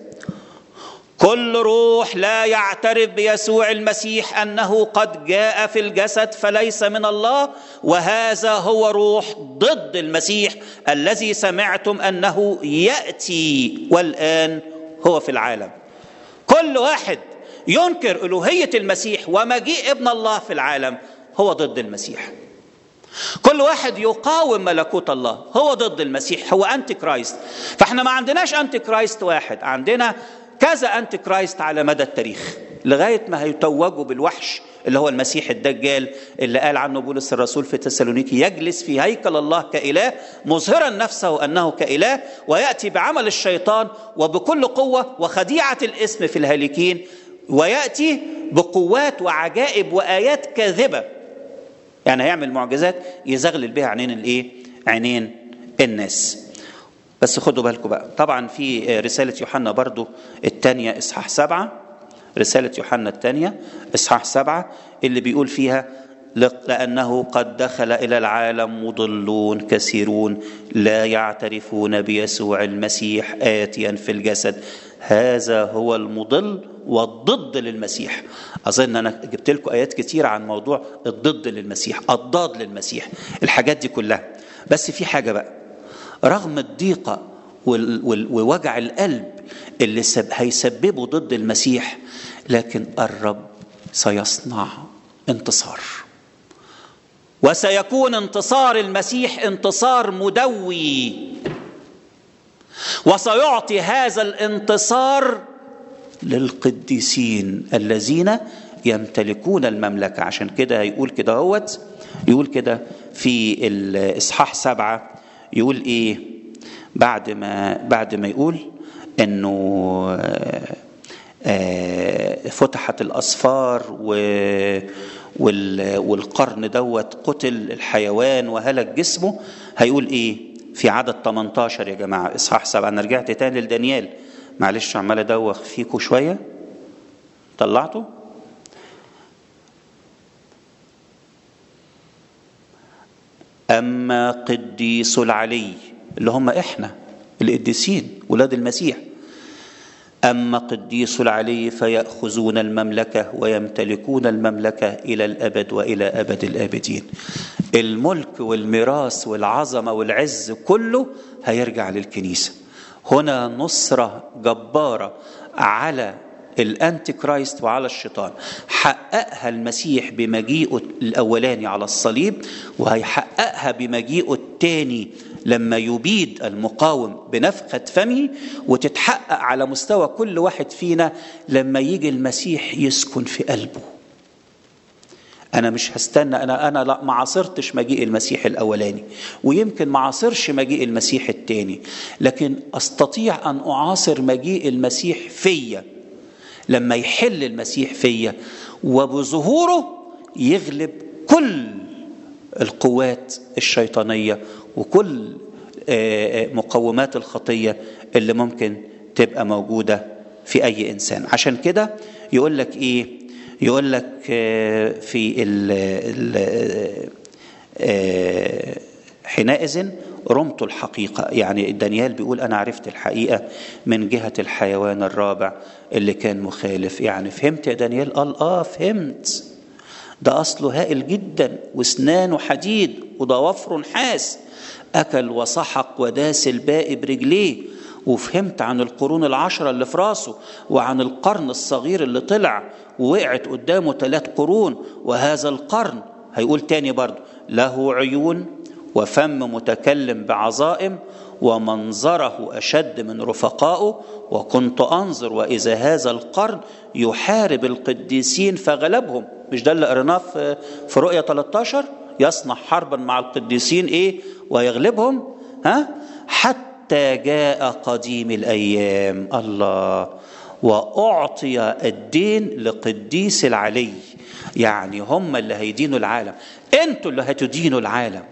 كل روح لا يعترف بيسوع المسيح انه قد جاء في الجسد فليس من الله وهذا هو روح ضد المسيح الذي سمعتم انه ياتي والان هو في العالم كل واحد ينكر الوهيه المسيح ومجيء ابن الله في العالم هو ضد المسيح كل واحد يقاوم ملكوت الله هو ضد المسيح هو انتي كرايست فاحنا ما عندناش انتي كرايست واحد عندنا كذا انتي كرايست على مدى التاريخ لغايه ما هيتوجوا بالوحش اللي هو المسيح الدجال اللي قال عنه بولس الرسول في تسالونيكي يجلس في هيكل الله كاله مظهرا نفسه انه كاله وياتي بعمل الشيطان وبكل قوه وخديعه الاسم في الهالكين وياتي بقوات وعجائب وايات كاذبه يعني هيعمل معجزات يزغلل بها عينين الايه عينين الناس بس خدوا بالكم بقى طبعا في رسالة يوحنا برضو الثانية إصحاح سبعة رسالة يوحنا الثانية إصحاح سبعة اللي بيقول فيها لأنه قد دخل إلى العالم مضلون كثيرون لا يعترفون بيسوع المسيح آتيا في الجسد هذا هو المضل والضد للمسيح أظن أنا جبت لكم آيات كتير عن موضوع الضد للمسيح الضاد للمسيح الحاجات دي كلها بس في حاجة بقى رغم الضيقة ووجع القلب اللي هيسببه ضد المسيح لكن الرب سيصنع انتصار وسيكون انتصار المسيح انتصار مدوي وسيعطي هذا الانتصار للقديسين الذين يمتلكون المملكة عشان كده هيقول كده هوت يقول كده في الإصحاح سبعة يقول ايه بعد ما بعد ما يقول انه فتحت الاسفار و والقرن دوت قتل الحيوان وهلك جسمه هيقول ايه في عدد 18 يا جماعه اصحاح 7 انا رجعت تاني لدانيال معلش عمال ادوخ فيكم شويه طلعته أما قديس العلي اللي هم إحنا القديسين ولاد المسيح أما قديس العلي فيأخذون المملكة ويمتلكون المملكة إلى الأبد وإلى أبد الآبدين الملك والميراث والعظمة والعز كله هيرجع للكنيسة هنا نصرة جبارة على الانتي كرايست وعلى الشيطان حققها المسيح بمجيئه الاولاني على الصليب وهيحققها بمجيئه الثاني لما يبيد المقاوم بنفخة فمه وتتحقق على مستوى كل واحد فينا لما يجي المسيح يسكن في قلبه انا مش هستنى انا انا لا ما عاصرتش مجيء المسيح الاولاني ويمكن ما عاصرش مجيء المسيح الثاني لكن استطيع ان اعاصر مجيء المسيح فيا لما يحل المسيح فيا وبظهوره يغلب كل القوات الشيطانيه وكل مقومات الخطيه اللي ممكن تبقى موجوده في اي انسان عشان كده يقول لك ايه يقول لك في ال ال حينئذ رمت الحقيقة يعني دانيال بيقول أنا عرفت الحقيقة من جهة الحيوان الرابع اللي كان مخالف يعني فهمت يا دانيال قال آه فهمت ده أصله هائل جدا واسنانه حديد وضوافره نحاس أكل وسحق وداس الباقي برجليه وفهمت عن القرون العشرة اللي في راسه وعن القرن الصغير اللي طلع ووقعت قدامه ثلاث قرون وهذا القرن هيقول تاني برضه له عيون وفم متكلم بعظائم ومنظره أشد من رفقائه وكنت أنظر وإذا هذا القرن يحارب القديسين فغلبهم مش ده اللي قريناه في, في رؤية 13 يصنع حربا مع القديسين إيه ويغلبهم ها حتى جاء قديم الأيام الله وأعطي الدين لقديس العلي يعني هم اللي هيدينوا العالم انتوا اللي هتدينوا العالم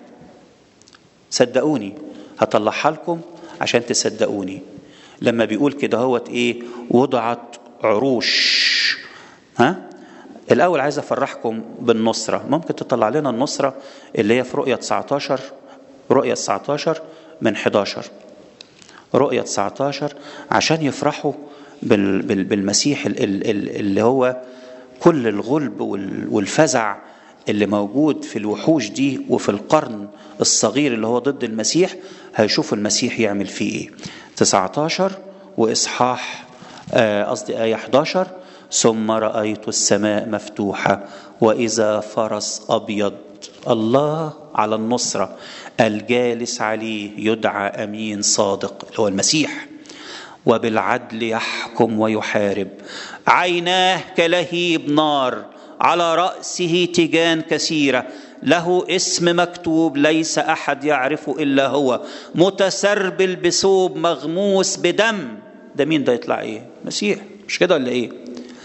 صدقوني هطلعها لكم عشان تصدقوني لما بيقول كده هوت ايه وضعت عروش ها الاول عايز افرحكم بالنصره ممكن تطلع لنا النصره اللي هي في رؤيه 19 رؤيه 19 من 11 رؤيه 19 عشان يفرحوا بالمسيح اللي هو كل الغلب والفزع اللي موجود في الوحوش دي وفي القرن الصغير اللي هو ضد المسيح هيشوفوا المسيح يعمل فيه ايه 19 واصحاح قصدي آه آية 11 ثم رأيت السماء مفتوحة وإذا فرس أبيض الله على النصرة الجالس عليه يدعى أمين صادق اللي هو المسيح وبالعدل يحكم ويحارب عيناه كلهيب نار على رأسه تيجان كثيرة له اسم مكتوب ليس أحد يعرفه إلا هو متسربل بثوب مغموس بدم ده مين ده يطلع إيه مسيح مش كده ولا إيه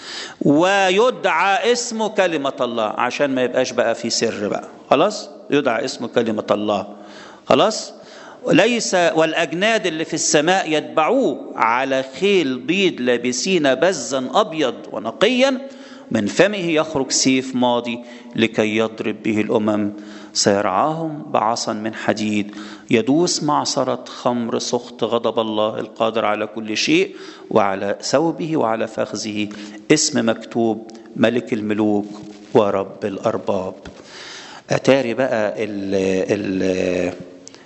ويدعى اسمه كلمة الله عشان ما يبقاش بقى في سر بقى خلاص يدعى اسمه كلمة الله خلاص ليس والأجناد اللي في السماء يتبعوه على خيل بيض لابسين بزا أبيض ونقيا من فمه يخرج سيف ماضي لكي يضرب به الأمم سيرعاهم بعصا من حديد يدوس معصرة خمر سخط غضب الله القادر على كل شيء وعلى ثوبه وعلى فخذه اسم مكتوب ملك الملوك ورب الأرباب أتاري بقى ال ال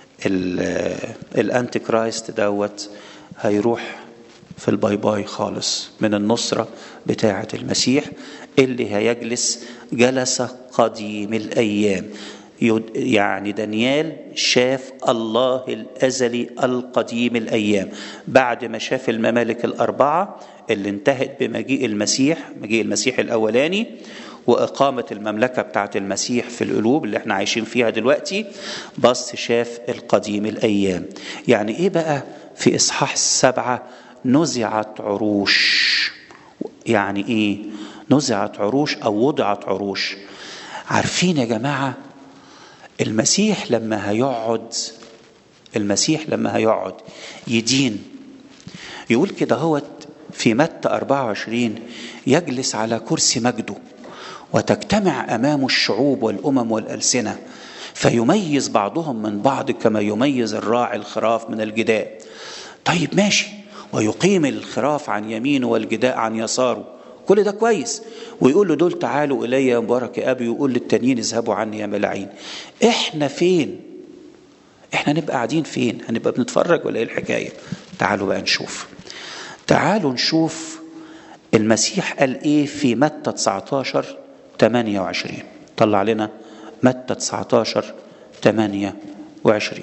الانتي كرايست دوت هيروح في الباي باي خالص من النصرة بتاعة المسيح اللي هيجلس جلس قديم الأيام يعني دانيال شاف الله الأزلي القديم الأيام بعد ما شاف الممالك الأربعة اللي انتهت بمجيء المسيح مجيء المسيح الأولاني وإقامة المملكة بتاعت المسيح في القلوب اللي احنا عايشين فيها دلوقتي بص شاف القديم الأيام يعني إيه بقى في إصحاح السبعة نزعت عروش يعني إيه نزعت عروش أو وضعت عروش عارفين يا جماعة المسيح لما هيقعد المسيح لما هيقعد يدين يقول كده هو في متى 24 يجلس على كرسي مجده وتجتمع امامه الشعوب والامم والالسنه فيميز بعضهم من بعض كما يميز الراعي الخراف من الجداء طيب ماشي ويقيم الخراف عن يمينه والجداء عن يساره كل ده كويس ويقول له دول تعالوا الي يا مبارك يا ابي ويقول للتانيين اذهبوا عني يا ملاعين احنا فين احنا نبقى قاعدين فين هنبقى بنتفرج ولا ايه الحكايه تعالوا بقى نشوف تعالوا نشوف المسيح قال ايه في متى 19 28 طلع لنا متى 19 28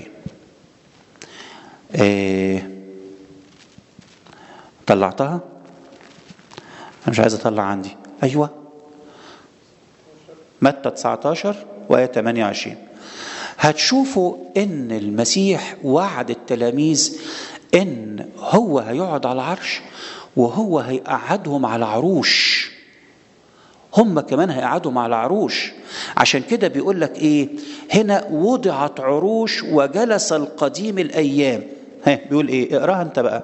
إيه طلعتها انا مش عايز اطلع عندي ايوه متى 19 وايه 28 هتشوفوا ان المسيح وعد التلاميذ ان هو هيقعد على العرش وهو هيقعدهم على عروش هم كمان هيقعدوا على عروش عشان كده بيقول لك ايه هنا وضعت عروش وجلس القديم الايام ها بيقول ايه اقراها انت بقى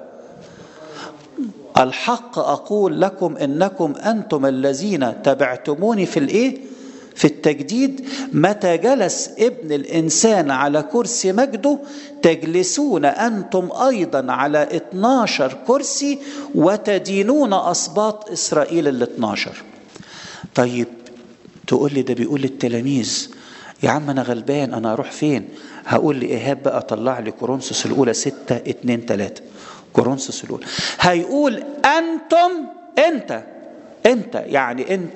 الحق اقول لكم انكم انتم الذين تبعتموني في الايه في التجديد متى جلس ابن الإنسان على كرسي مجده تجلسون أنتم أيضا على 12 كرسي وتدينون أسباط إسرائيل ال 12 طيب تقول لي ده بيقول للتلاميذ يا عم أنا غلبان أنا أروح فين هقول لإيهاب بقى طلع لي كورنثوس الأولى 6 2 3 كورنثوس الأولى هيقول أنتم أنت أنت يعني أنت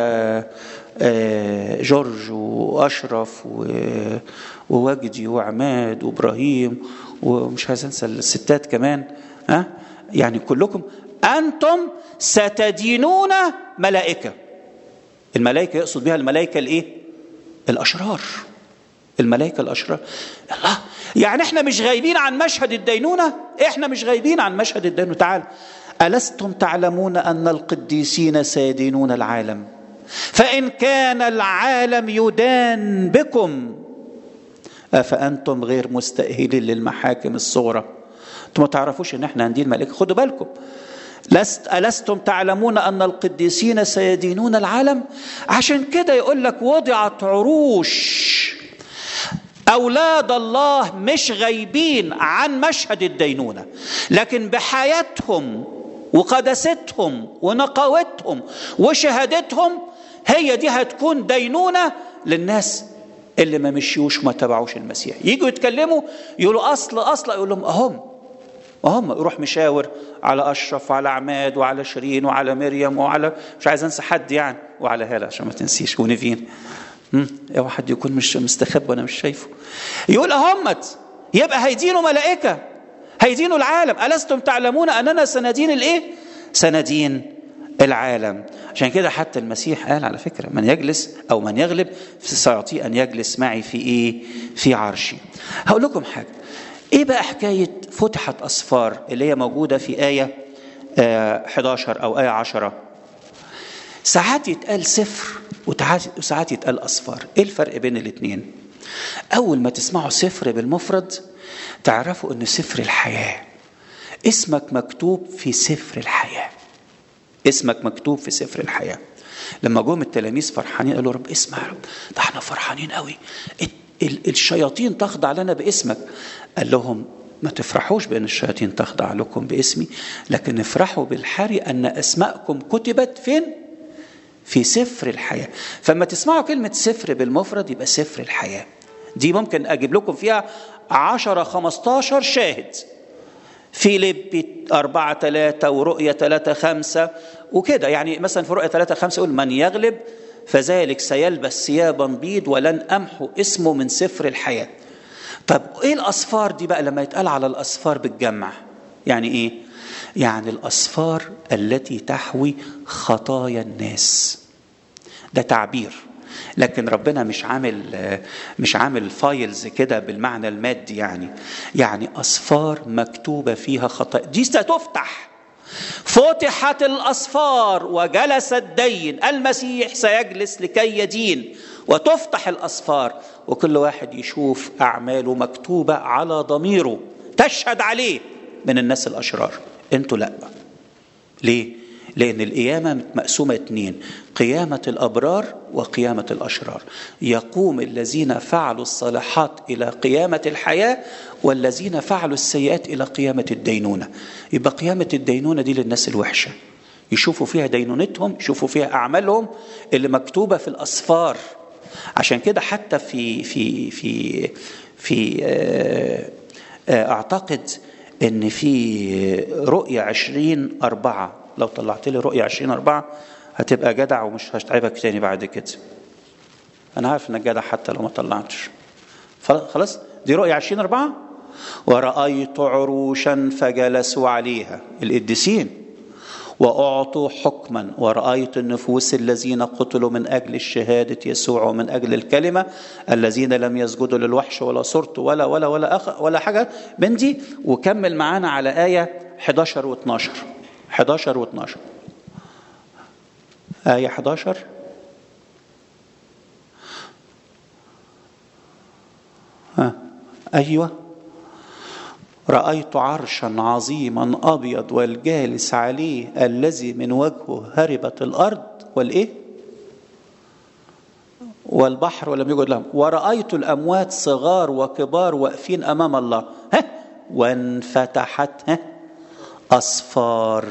جورج واشرف ووجدي وعماد وابراهيم ومش عايز انسى الستات كمان ها يعني كلكم انتم ستدينون ملائكه الملائكه يقصد بها الملائكه الايه الاشرار الملائكه الاشرار الله يعني احنا مش غايبين عن مشهد الدينونه احنا مش غايبين عن مشهد الدينونه تعال الستم تعلمون ان القديسين سيدينون العالم فإن كان العالم يدان بكم أفأنتم غير مستأهلين للمحاكم الصغرى أنتم ما تعرفوش إن إحنا هندين ملائكة خدوا بالكم لست ألستم تعلمون أن القديسين سيدينون العالم عشان كده يقول لك وضعت عروش أولاد الله مش غايبين عن مشهد الدينونة لكن بحياتهم وقداستهم ونقاوتهم وشهادتهم هي دي هتكون دينونة للناس اللي ما مشيوش وما تبعوش المسيح يجوا يتكلموا يقولوا أصل أصل يقول لهم أهم وهم يروح مشاور على أشرف وعلى عماد وعلى شيرين وعلى مريم وعلى مش عايز أنسى حد يعني وعلى هالة عشان ما تنسيش ونيفين اوعى حد يكون مش مستخبي وانا مش شايفه يقول اهمت يبقى هيدينوا ملائكه هيدينوا العالم ألستم تعلمون أننا سندين الإيه؟ سندين العالم عشان كده حتى المسيح قال على فكرة من يجلس أو من يغلب سيعطيه أن يجلس معي في إيه؟ في عرشي هقول لكم حاجة إيه بقى حكاية فتحت أصفار اللي هي موجودة في آية آه 11 أو آية 10 ساعات يتقال سفر وساعات يتقال أصفار إيه الفرق بين الاثنين أول ما تسمعوا سفر بالمفرد تعرفوا ان سفر الحياه اسمك مكتوب في سفر الحياه اسمك مكتوب في سفر الحياه لما جم التلاميذ فرحانين قالوا رب اسمع يا رب ده احنا فرحانين قوي الشياطين تخضع لنا باسمك قال لهم ما تفرحوش بان الشياطين تخضع لكم باسمي لكن افرحوا بالحري ان اسماءكم كتبت فين في سفر الحياه فما تسمعوا كلمه سفر بالمفرد يبقى سفر الحياه دي ممكن اجيب لكم فيها عشرة خمستاشر شاهد في لب أربعة ثلاثة ورؤية ثلاثة خمسة وكده يعني مثلا في رؤية ثلاثة خمسة يقول من يغلب فذلك سيلبس ثيابا بيض ولن أمحو اسمه من سفر الحياة طب إيه الأصفار دي بقى لما يتقال على الأصفار بالجمع يعني إيه يعني الأصفار التي تحوي خطايا الناس ده تعبير لكن ربنا مش عامل مش عامل فايلز كده بالمعنى المادي يعني يعني اصفار مكتوبه فيها خطايا دي ستفتح فتحت الاصفار وجلس الدين المسيح سيجلس لكي يدين وتفتح الاصفار وكل واحد يشوف اعماله مكتوبه على ضميره تشهد عليه من الناس الاشرار انتوا لا ليه لأن القيامة مقسومة اتنين قيامة الأبرار وقيامة الأشرار يقوم الذين فعلوا الصالحات إلى قيامة الحياة والذين فعلوا السيئات إلى قيامة الدينونة يبقى قيامة الدينونة دي للناس الوحشة يشوفوا فيها دينونتهم يشوفوا فيها أعمالهم اللي مكتوبة في الأسفار عشان كده حتى في في في في أعتقد إن في رؤية عشرين أربعة لو طلعت لي رؤية 20 أربعة هتبقى جدع ومش هتعبك تاني بعد كده أنا عارف إنك جدع حتى لو ما طلعتش خلاص دي رؤية 20 أربعة ورأيت عروشا فجلسوا عليها القديسين وأعطوا حكما ورأيت النفوس الذين قتلوا من أجل الشهادة يسوع ومن أجل الكلمة الذين لم يسجدوا للوحش ولا صرت ولا ولا ولا أخ ولا حاجة من دي وكمل معانا على آية 11 و12 11 و12 آية 11 ها أيوه رأيت عرشا عظيما أبيض والجالس عليه الذي من وجهه هربت الأرض والإيه؟ والبحر ولم يوجد لهم ورأيت الأموات صغار وكبار واقفين أمام الله ها وانفتحت ها أصفار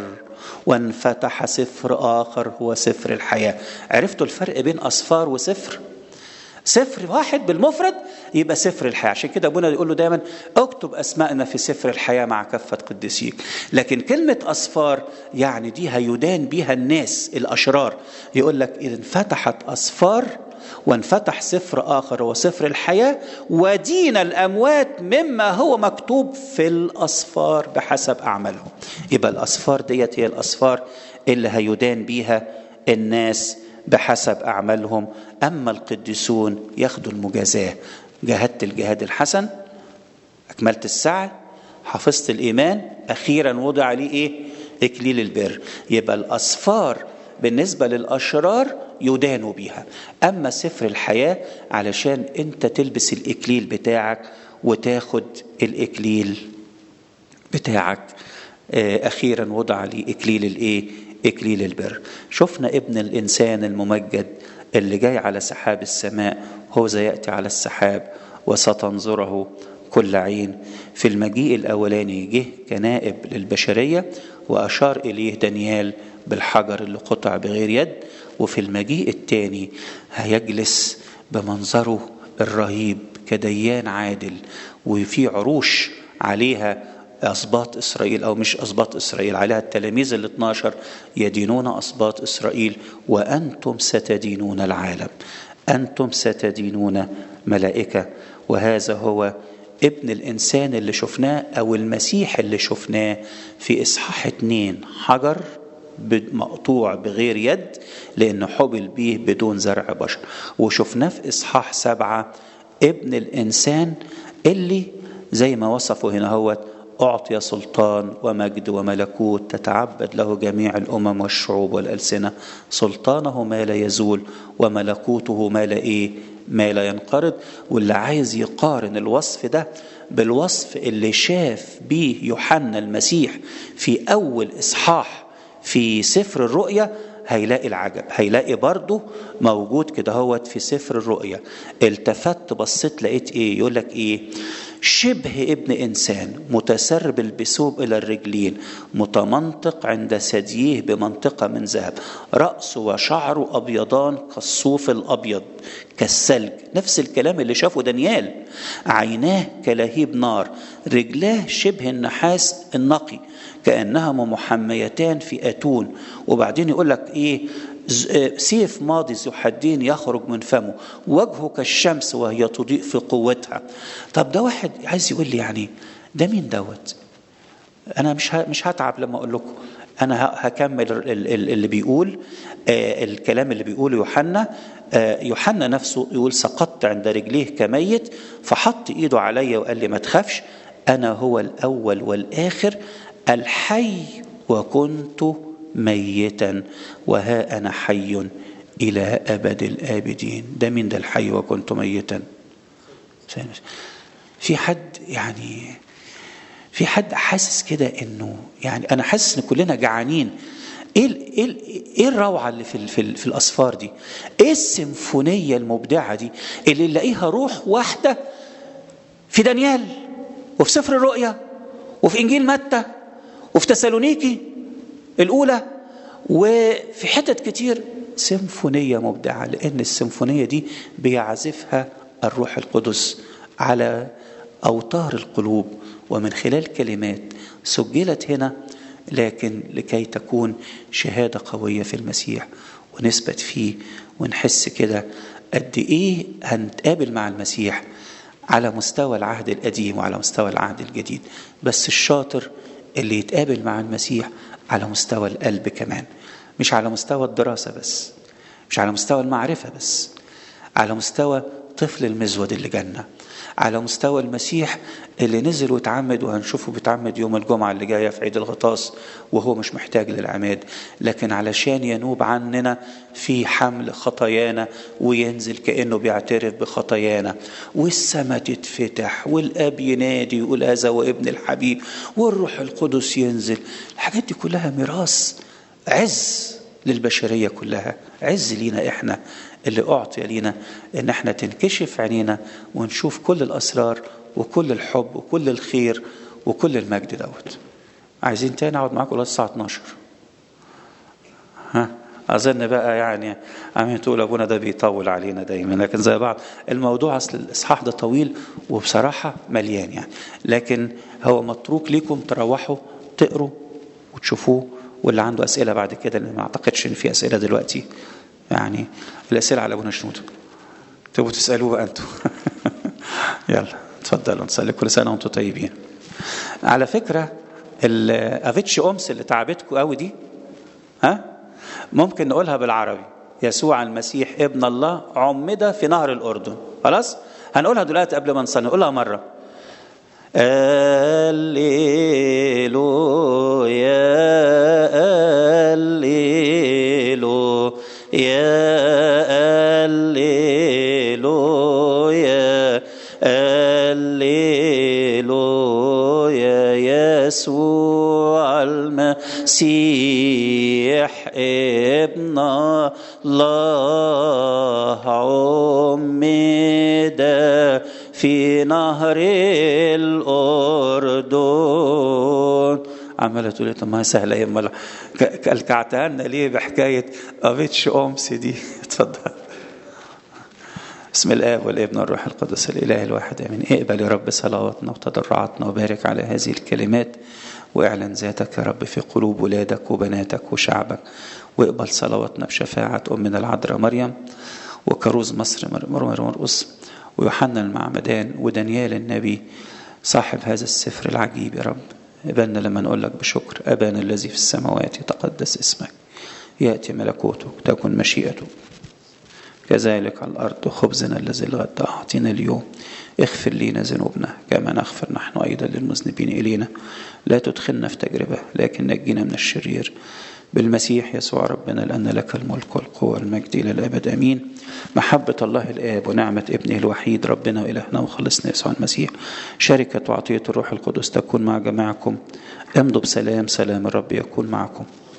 وانفتح سفر آخر هو سفر الحياة عرفتوا الفرق بين أصفار وسفر سفر واحد بالمفرد يبقى سفر الحياة عشان كده أبونا يقول له دايما اكتب أسماءنا في سفر الحياة مع كافة قديسيك لكن كلمة أصفار يعني دي هيدان بيها الناس الأشرار يقول لك إذا انفتحت أصفار وانفتح سفر آخر هو سفر الحياة ودين الأموات مما هو مكتوب في الأصفار بحسب أعمالهم يبقى الأصفار ديت هي الأصفار اللي هيدان بيها الناس بحسب أعمالهم أما القديسون ياخدوا المجازاة جاهدت الجهاد الحسن أكملت السعي حفظت الإيمان أخيرا وضع لي إيه إكليل البر يبقى الأصفار بالنسبة للأشرار يدانوا بيها أما سفر الحياة علشان أنت تلبس الإكليل بتاعك وتاخد الإكليل بتاعك أخيرا وضع لي إكليل الإيه إكليل البر شفنا ابن الإنسان الممجد اللي جاي على سحاب السماء هو زي يأتي على السحاب وستنظره كل عين في المجيء الأولاني جه كنائب للبشرية وأشار إليه دانيال بالحجر اللي قطع بغير يد وفي المجيء الثاني هيجلس بمنظره الرهيب كديان عادل وفي عروش عليها أسباط إسرائيل أو مش أسباط إسرائيل عليها التلاميذ ال 12 يدينون أسباط إسرائيل وأنتم ستدينون العالم أنتم ستدينون ملائكة وهذا هو ابن الإنسان اللي شفناه أو المسيح اللي شفناه في إصحاح اتنين حجر مقطوع بغير يد لأنه حبل به بدون زرع بشر وشفناه في إصحاح سبعة ابن الإنسان اللي زي ما وصفه هنا هو أعطي سلطان ومجد وملكوت تتعبد له جميع الأمم والشعوب والألسنة سلطانه ما لا يزول وملكوته ما لا إيه ما لا ينقرض واللي عايز يقارن الوصف ده بالوصف اللي شاف بيه يوحنا المسيح في أول إصحاح في سفر الرؤيا هيلاقي العجب هيلاقي برضه موجود كده هوت في سفر الرؤيا التفت بصيت لقيت ايه يقول لك ايه شبه ابن انسان متسرب البثوب الى الرجلين متمنطق عند ثدييه بمنطقه من ذهب راسه وشعره ابيضان كالصوف الابيض كالثلج نفس الكلام اللي شافه دانيال عيناه كلهيب نار رجلاه شبه النحاس النقي كانها محميتان في اتون وبعدين يقول لك ايه سيف ماضي ذو حدين يخرج من فمه وجهه كالشمس وهي تضيء في قوتها طب ده واحد عايز يقول لي يعني ده مين دوت انا مش مش هتعب لما اقول لكم انا هكمل اللي بيقول الكلام اللي بيقوله يوحنا يوحنا نفسه يقول سقطت عند رجليه كميت فحط ايده عليا وقال لي ما تخافش انا هو الاول والاخر الحي وكنت ميتا وها انا حي الى ابد الابدين ده مين ده الحي وكنت ميتا في حد يعني في حد حاسس كده انه يعني انا حاسس ان كلنا جعانين ايه ايه ايه الروعه اللي في في, في الاصفار دي ايه السيمفونيه المبدعه دي اللي نلاقيها روح واحده في دانيال وفي سفر الرؤيا وفي انجيل متى وفي تسالونيكي الاولى وفي حتت كتير سيمفونيه مبدعه لان السيمفونيه دي بيعزفها الروح القدس على اوتار القلوب ومن خلال كلمات سجلت هنا لكن لكي تكون شهاده قويه في المسيح ونثبت فيه ونحس كده قد ايه هنتقابل مع المسيح على مستوى العهد القديم وعلى مستوى العهد الجديد بس الشاطر اللي يتقابل مع المسيح على مستوى القلب كمان مش على مستوى الدراسة بس مش على مستوى المعرفة بس على مستوى طفل المزود اللي جنة على مستوى المسيح اللي نزل واتعمد وهنشوفه بيتعمد يوم الجمعة اللي جاية في عيد الغطاس وهو مش محتاج للعماد لكن علشان ينوب عننا في حمل خطايانا وينزل كأنه بيعترف بخطايانا والسماء تتفتح والأب ينادي يقول هذا وابن الحبيب والروح القدس ينزل الحاجات دي كلها ميراث عز للبشرية كلها عز لينا إحنا اللي أعطي لينا إن إحنا تنكشف عينينا ونشوف كل الأسرار وكل الحب وكل الخير وكل المجد دوت عايزين تاني أقعد معاكم لغاية الساعة 12 ها أظن بقى يعني عمين تقول أبونا ده بيطول علينا دايما لكن زي بعض الموضوع أصل الإصحاح ده طويل وبصراحة مليان يعني لكن هو متروك ليكم تروحوا تقروا وتشوفوه واللي عنده أسئلة بعد كده لأن ما أعتقدش إن في أسئلة دلوقتي يعني الأسئلة على أبونا شنود تبقوا تسألوه بقى أنتوا يلا اتفضلوا نصلي كل سنة وأنتم طيبين على فكرة الافيتش أمس اللي تعبتكم قوي دي ها ممكن نقولها بالعربي يسوع المسيح ابن الله عمد في نهر الأردن خلاص هنقولها دلوقتي قبل ما نصلي نقولها مرة الليلو يا الليلو يا الليلو يا الليلو يا يسوع المسيح ابن الله عمد في نهر الأردن عمالة تقول طب ما سهلة يا امال كلكعتها لنا ليه بحكاية أبيتش أمس دي اتفضل بسم الآب والابن والروح القدس الإله الواحد آمين اقبل يا رب صلواتنا وتضرعاتنا وبارك على هذه الكلمات واعلن ذاتك يا رب في قلوب ولادك وبناتك وشعبك واقبل صلواتنا بشفاعة أمنا العذراء مريم وكروز مصر مرمر مرقص ويوحنا المعمدان ودانيال النبي صاحب هذا السفر العجيب يا رب قبلنا لما نقول لك بشكر أبانا الذي في السماوات يتقدس اسمك يأتي ملكوتك تكن مشيئتك كذلك على الأرض خبزنا الذي الغد أعطينا اليوم اغفر لنا ذنوبنا كما نغفر نحن أيضا للمذنبين إلينا لا تدخلنا في تجربة لكن نجينا من الشرير بالمسيح يسوع ربنا لأن لك الملك والقوة والمجد إلى الأبد أمين محبة الله الآب ونعمة ابنه الوحيد ربنا وإلهنا وخلصنا يسوع المسيح شركة وعطية الروح القدس تكون مع جماعكم امضوا بسلام سلام الرب يكون معكم